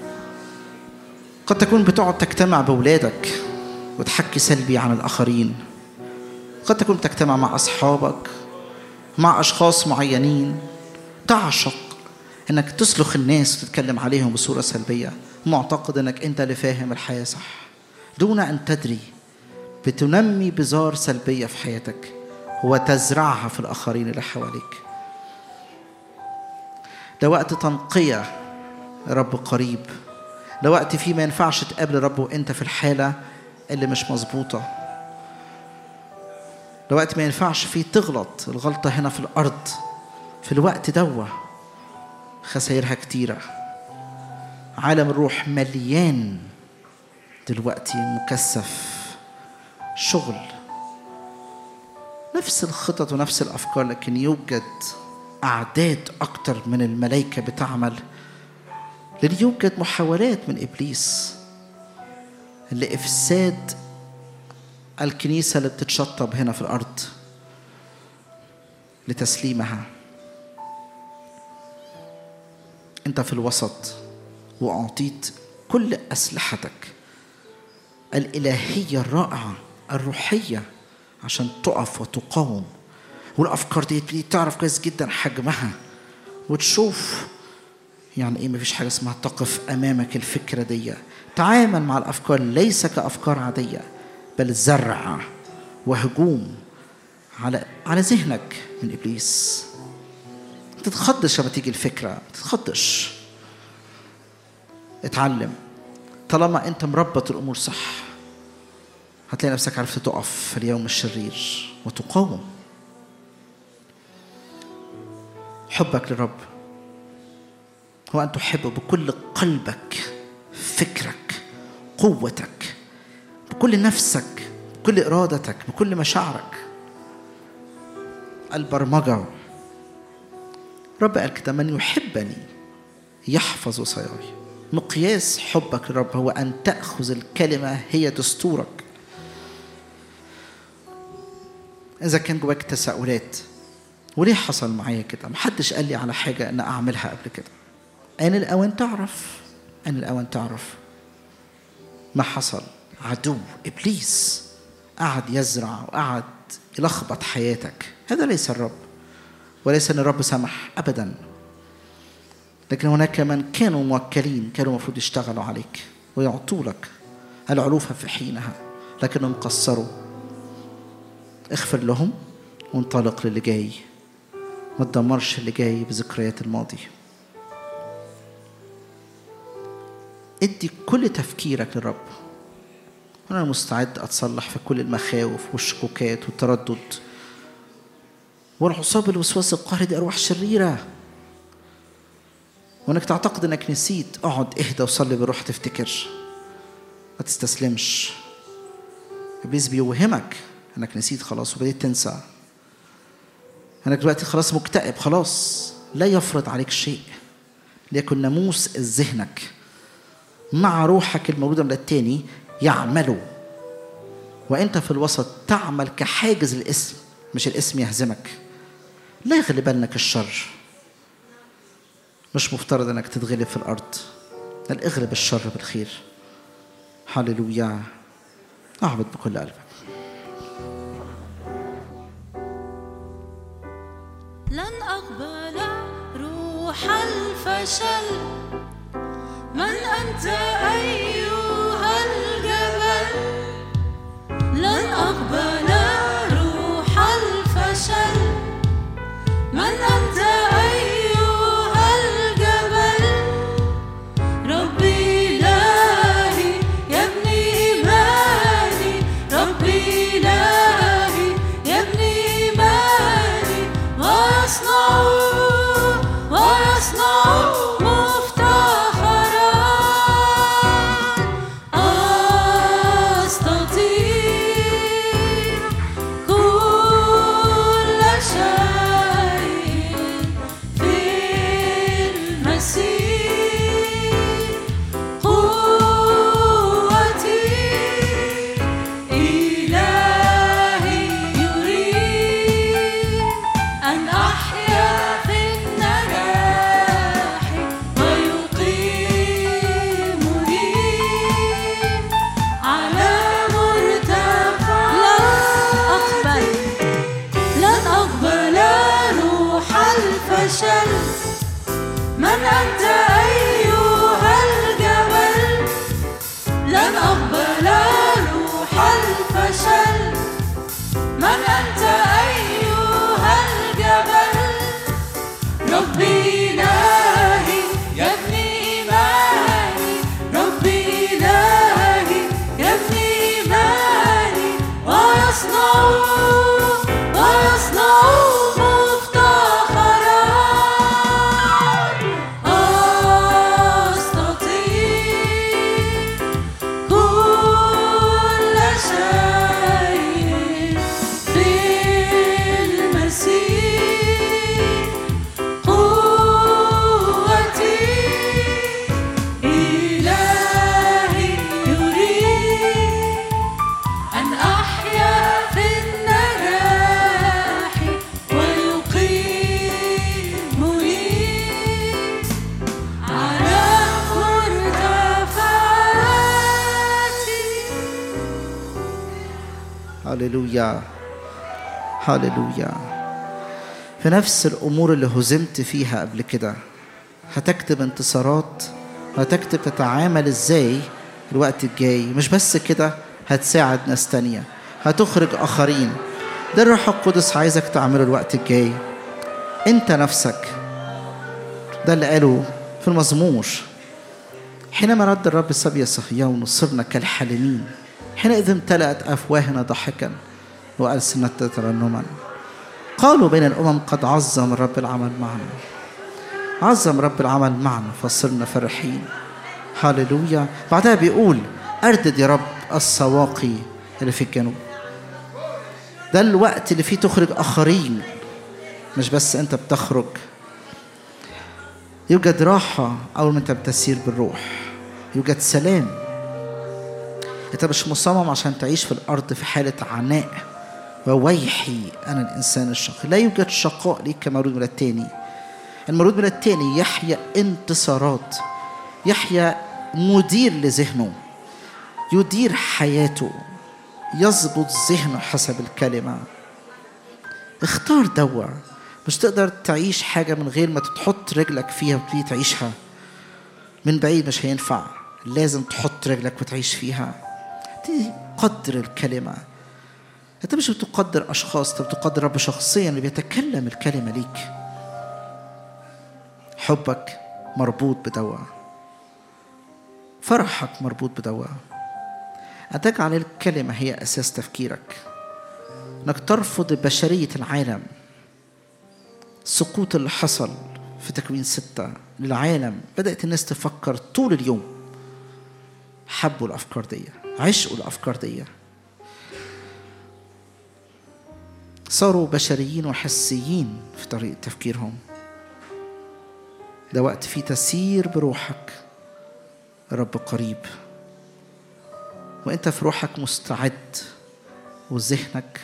قد تكون بتقعد تجتمع بأولادك وتحكي سلبي عن الآخرين قد تكون بتجتمع مع أصحابك مع أشخاص معينين تعشق إنك تسلخ الناس وتتكلم عليهم بصورة سلبية معتقد إنك أنت اللي فاهم الحياة صح دون أن تدري بتنمي بذار سلبية في حياتك وتزرعها في الآخرين اللي حواليك ده وقت تنقية رب قريب ده وقت فيه ما ينفعش تقابل رب وانت في الحالة اللي مش مظبوطة ده وقت ما ينفعش فيه تغلط الغلطة هنا في الأرض في الوقت دوا خسائرها كتيرة عالم الروح مليان دلوقتي مكثف شغل نفس الخطط ونفس الأفكار لكن يوجد أعداد أكتر من الملائكة بتعمل لأن يوجد محاولات من إبليس لإفساد الكنيسة اللي بتتشطب هنا في الأرض لتسليمها أنت في الوسط وأعطيت كل أسلحتك الإلهية الرائعة الروحية عشان تقف وتقاوم والأفكار دي تبتدي تعرف كويس جدا حجمها وتشوف يعني ايه مفيش حاجه اسمها تقف امامك الفكره دي تعامل مع الافكار ليس كافكار عاديه بل زرع وهجوم على على ذهنك من ابليس ما تتخضش لما تيجي الفكره ما تتخضش اتعلم طالما انت مربط الامور صح هتلاقي نفسك عرفت تقف في اليوم الشرير وتقاوم حبك للرب هو أن تحبه بكل قلبك فكرك قوتك بكل نفسك بكل إرادتك بكل مشاعرك البرمجة رب قال كده من يحبني يحفظ وصاياي مقياس حبك للرب هو أن تأخذ الكلمة هي دستورك إذا كان جواك تساؤلات وليه حصل معايا كده محدش قال لي على حاجة أنا أعملها قبل كده آن الأوان تعرف آن الأوان تعرف ما حصل عدو إبليس قعد يزرع وقعد يلخبط حياتك هذا ليس الرب وليس أن الرب سمح أبدا لكن هناك من كانوا موكلين كانوا المفروض يشتغلوا عليك ويعطوا لك العلوفة في حينها لكنهم قصروا اغفر لهم وانطلق للي جاي ما تدمرش اللي جاي بذكريات الماضي ادي كل تفكيرك للرب أنا مستعد أتصلح في كل المخاوف والشكوكات والتردد والعصاب الوسواس القهري دي ارواح شريره وانك تعتقد انك نسيت اقعد اهدى وصلي بالروح تفتكر ما تستسلمش ابليس بيوهمك انك نسيت خلاص وبديت تنسى انك دلوقتي خلاص مكتئب خلاص لا يفرض عليك شيء ليكن ناموس ذهنك مع روحك المولودة من التاني يعملوا وانت في الوسط تعمل كحاجز الاسم مش الاسم يهزمك لا يغلبنك الشر مش مفترض انك تتغلب في الارض بل اغلب الشر بالخير هللويا اعبد بكل قلبك لن أقبل روح الفشل من أنت أيها الجبل لن أقبل روح الفشل من أنت أيها الجبل ربي إلهي يبني إيماني ربي إلهي يبني إيماني ويصنع ويصنع مفتخرا أستطيع كل شيء في المسيح قوتي إلهي يريد أن أحيا في النجاح ويقيمني على مرتفع لن أقبل لن أقبل روح الفشل من أنت أيها الجبل لن أقبل روح الفشل من أنت أيها الجبل ربي إلهي يبني إيماني ربي إلهي يبني إيماني ويصنع ويصنع مفتخرا أستطيع كل شيء في المسيح قوتي إلهي يريد أن أحيا في النجاح ويقيمني على مرتفعاتي هللويا هللويا في نفس الامور اللي هزمت فيها قبل كده هتكتب انتصارات هتكتب تتعامل ازاي الوقت الجاي مش بس كده هتساعد ناس تانية هتخرج اخرين ده الروح القدس عايزك تعمله الوقت الجاي انت نفسك ده اللي قاله في المزمور حينما رد الرب سبي صهيون صرنا كالحالمين حينئذ امتلأت أفواهنا ضحكا وألسنتنا ترنما قالوا بين الأمم قد عظم الرب العمل معنا عظم رب العمل معنا فصرنا فرحين هللويا بعدها بيقول أردد يا رب السواقي اللي في الجنوب ده الوقت اللي فيه تخرج آخرين مش بس أنت بتخرج يوجد راحة أول ما أنت بتسير بالروح يوجد سلام أنت مش مصمم عشان تعيش في الأرض في حالة عناء وويحي أنا الإنسان الشقي لا يوجد شقاء ليك كمولود من التاني المولود من التاني يحيا انتصارات يحيا مدير لذهنه يدير حياته يظبط ذهنه حسب الكلمة اختار دوا مش تقدر تعيش حاجة من غير ما تحط رجلك فيها وتبتدي تعيشها من بعيد مش هينفع لازم تحط رجلك وتعيش فيها تبتدي قدر الكلمة انت مش بتقدر اشخاص انت بتقدر رب شخصيا اللي بيتكلم الكلمة ليك حبك مربوط بدوا فرحك مربوط بدوا أن تجعل الكلمة هي أساس تفكيرك أنك ترفض بشرية العالم السقوط اللي حصل في تكوين ستة للعالم بدأت الناس تفكر طول اليوم حبوا الأفكار دي عشقوا الأفكار دي صاروا بشريين وحسيين في طريقة تفكيرهم ده وقت فيه تسير بروحك رب قريب وانت في روحك مستعد وذهنك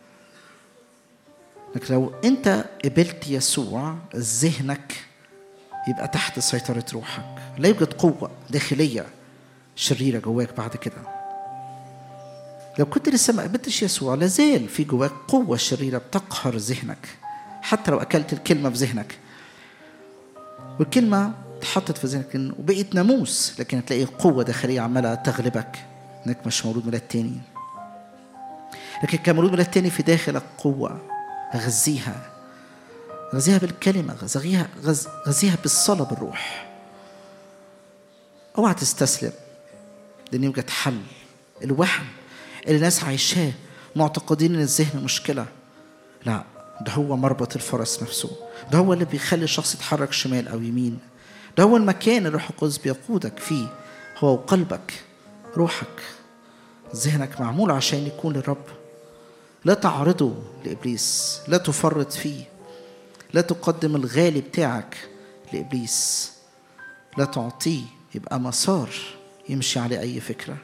انك لو انت قبلت يسوع ذهنك يبقى تحت سيطرة روحك لا يوجد قوة داخلية شريرة جواك بعد كده لو كنت لسه ما قبلتش يسوع لازال في جواك قوة شريرة بتقهر ذهنك حتى لو أكلت الكلمة في ذهنك والكلمة اتحطت في ذهنك إن- وبقيت ناموس لكن هتلاقي قوة داخلية عمالة تغلبك إنك مش مولود ميلاد تاني لكن كمولود ميلاد تاني في داخلك قوة غذيها غذيها بالكلمة غذيها غز- غذيها بالصلاة بالروح اوعى تستسلم لان يوجد حل الوهم اللي الناس عايشاه معتقدين ان الذهن مشكله لا ده هو مربط الفرس نفسه ده هو اللي بيخلي الشخص يتحرك شمال او يمين ده هو المكان اللي الروح القدس بيقودك فيه هو قلبك روحك ذهنك معمول عشان يكون للرب لا تعرضه لابليس لا تفرط فيه لا تقدم الغالي بتاعك لابليس لا تعطيه يبقى مسار يمشي عليه اي فكره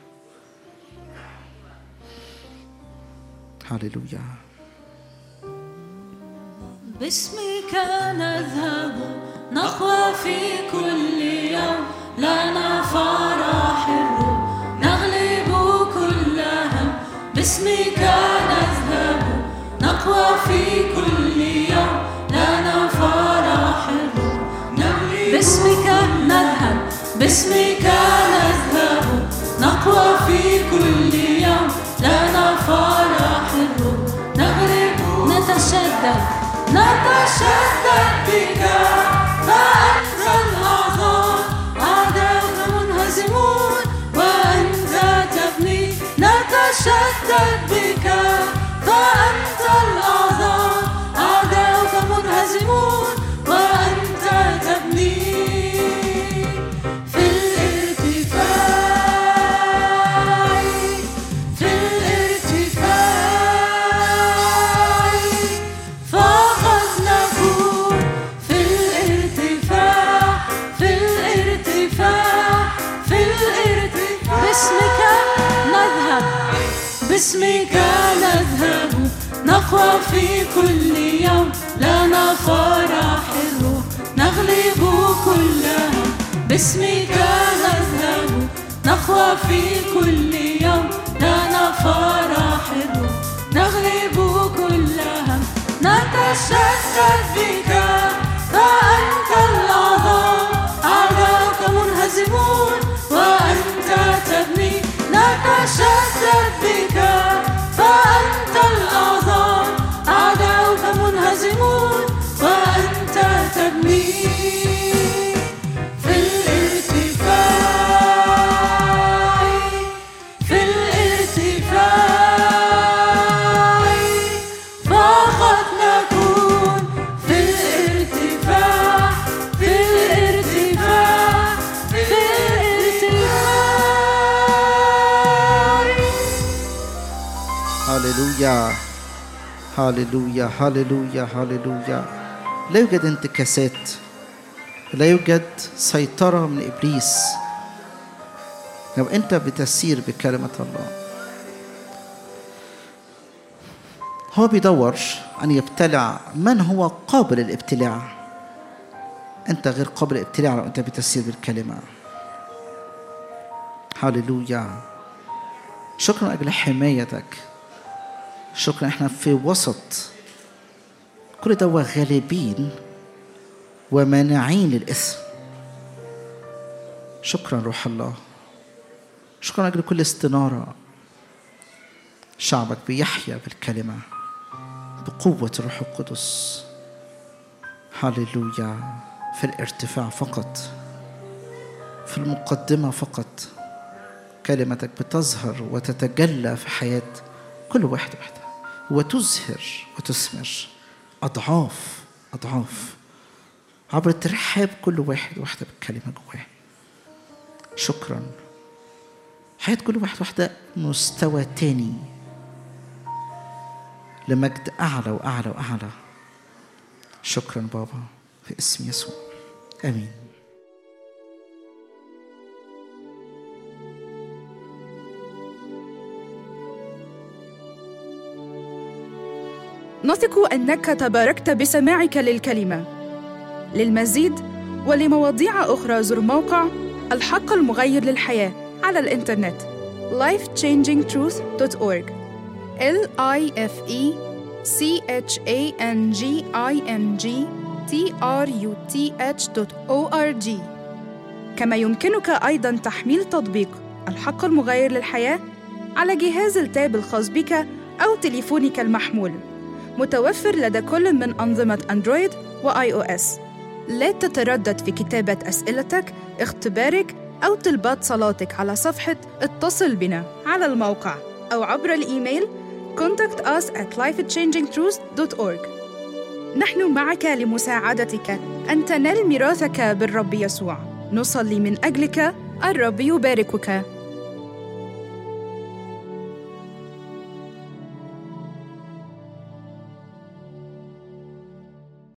هللويا باسمك نذهب نقوى في كل يوم لنا فرح الروح نغلب كل هم باسمك نذهب نقوى في كل يوم لنا فرح الروح نغلب باسمك نذهب باسمك نذهب نقوى في كل يوم لنا فرح الروح نغلب نتشدد نتشدد بك فأنت الأعظم أعداؤك منهزمون وأنت تبني نتشدد بك فأنت الأعظم أعداؤك منهزمون وأنت تبني في الارتفاع في الارتفاع فقد نكون في الارتفاع في الارتفاع في الارتفاع باسمك نذهب باسمك نذهب نقوى في كل يوم لنا فرح الروح نغلب كلها باسمك نذهب نقوى في كل يوم لنا فرح الروح نغلب كلها نتشدد بك فأنت الأعظم أعداؤك منهزمون وأنت تبني نتشدد بك فأنت الأعظم أعداؤك منهزمون وأنت تبني في الارتفاع في الارتفاع فقد نكون في الارتفاع في الارتفاع في الارتفاع هللويا هللويا هللويا هللويا لا يوجد انتكاسات لا يوجد سيطرة من إبليس لو أنت بتسير بكلمة الله هو بيدور أن يبتلع من هو قابل للابتلاع أنت غير قابل للابتلاع لو أنت بتسير بالكلمة هللويا شكرا أجل حمايتك شكرا احنا في وسط كل ده غالبين ومانعين للإثم شكرا روح الله شكرا أجل كل استنارة شعبك بيحيا بالكلمة بقوة الروح القدس هللويا في الارتفاع فقط في المقدمة فقط كلمتك بتظهر وتتجلى في حياة كل واحد واحدة وتزهر وتثمر أضعاف أضعاف عبر ترحاب كل واحد واحدة بالكلمة جواه شكرا حياة كل واحد واحدة مستوى تاني لمجد أعلى وأعلى وأعلى شكرا بابا في اسم يسوع آمين نثق انك تباركت بسماعك للكلمه للمزيد ولمواضيع اخرى زر موقع الحق المغير للحياه على الانترنت lifechangingtruth.org l i f e c h a n g i n g t r u t h.org كما يمكنك ايضا تحميل تطبيق الحق المغير للحياه على جهاز التاب الخاص بك او تليفونك المحمول متوفر لدى كل من أنظمة أندرويد وآي أو إس. لا تتردد في كتابة أسئلتك، اختبارك أو طلبات صلاتك على صفحة اتصل بنا على الموقع أو عبر الإيميل contact us at lifechangingtruth.org نحن معك لمساعدتك أن تنال ميراثك بالرب يسوع نصلي من أجلك الرب يباركك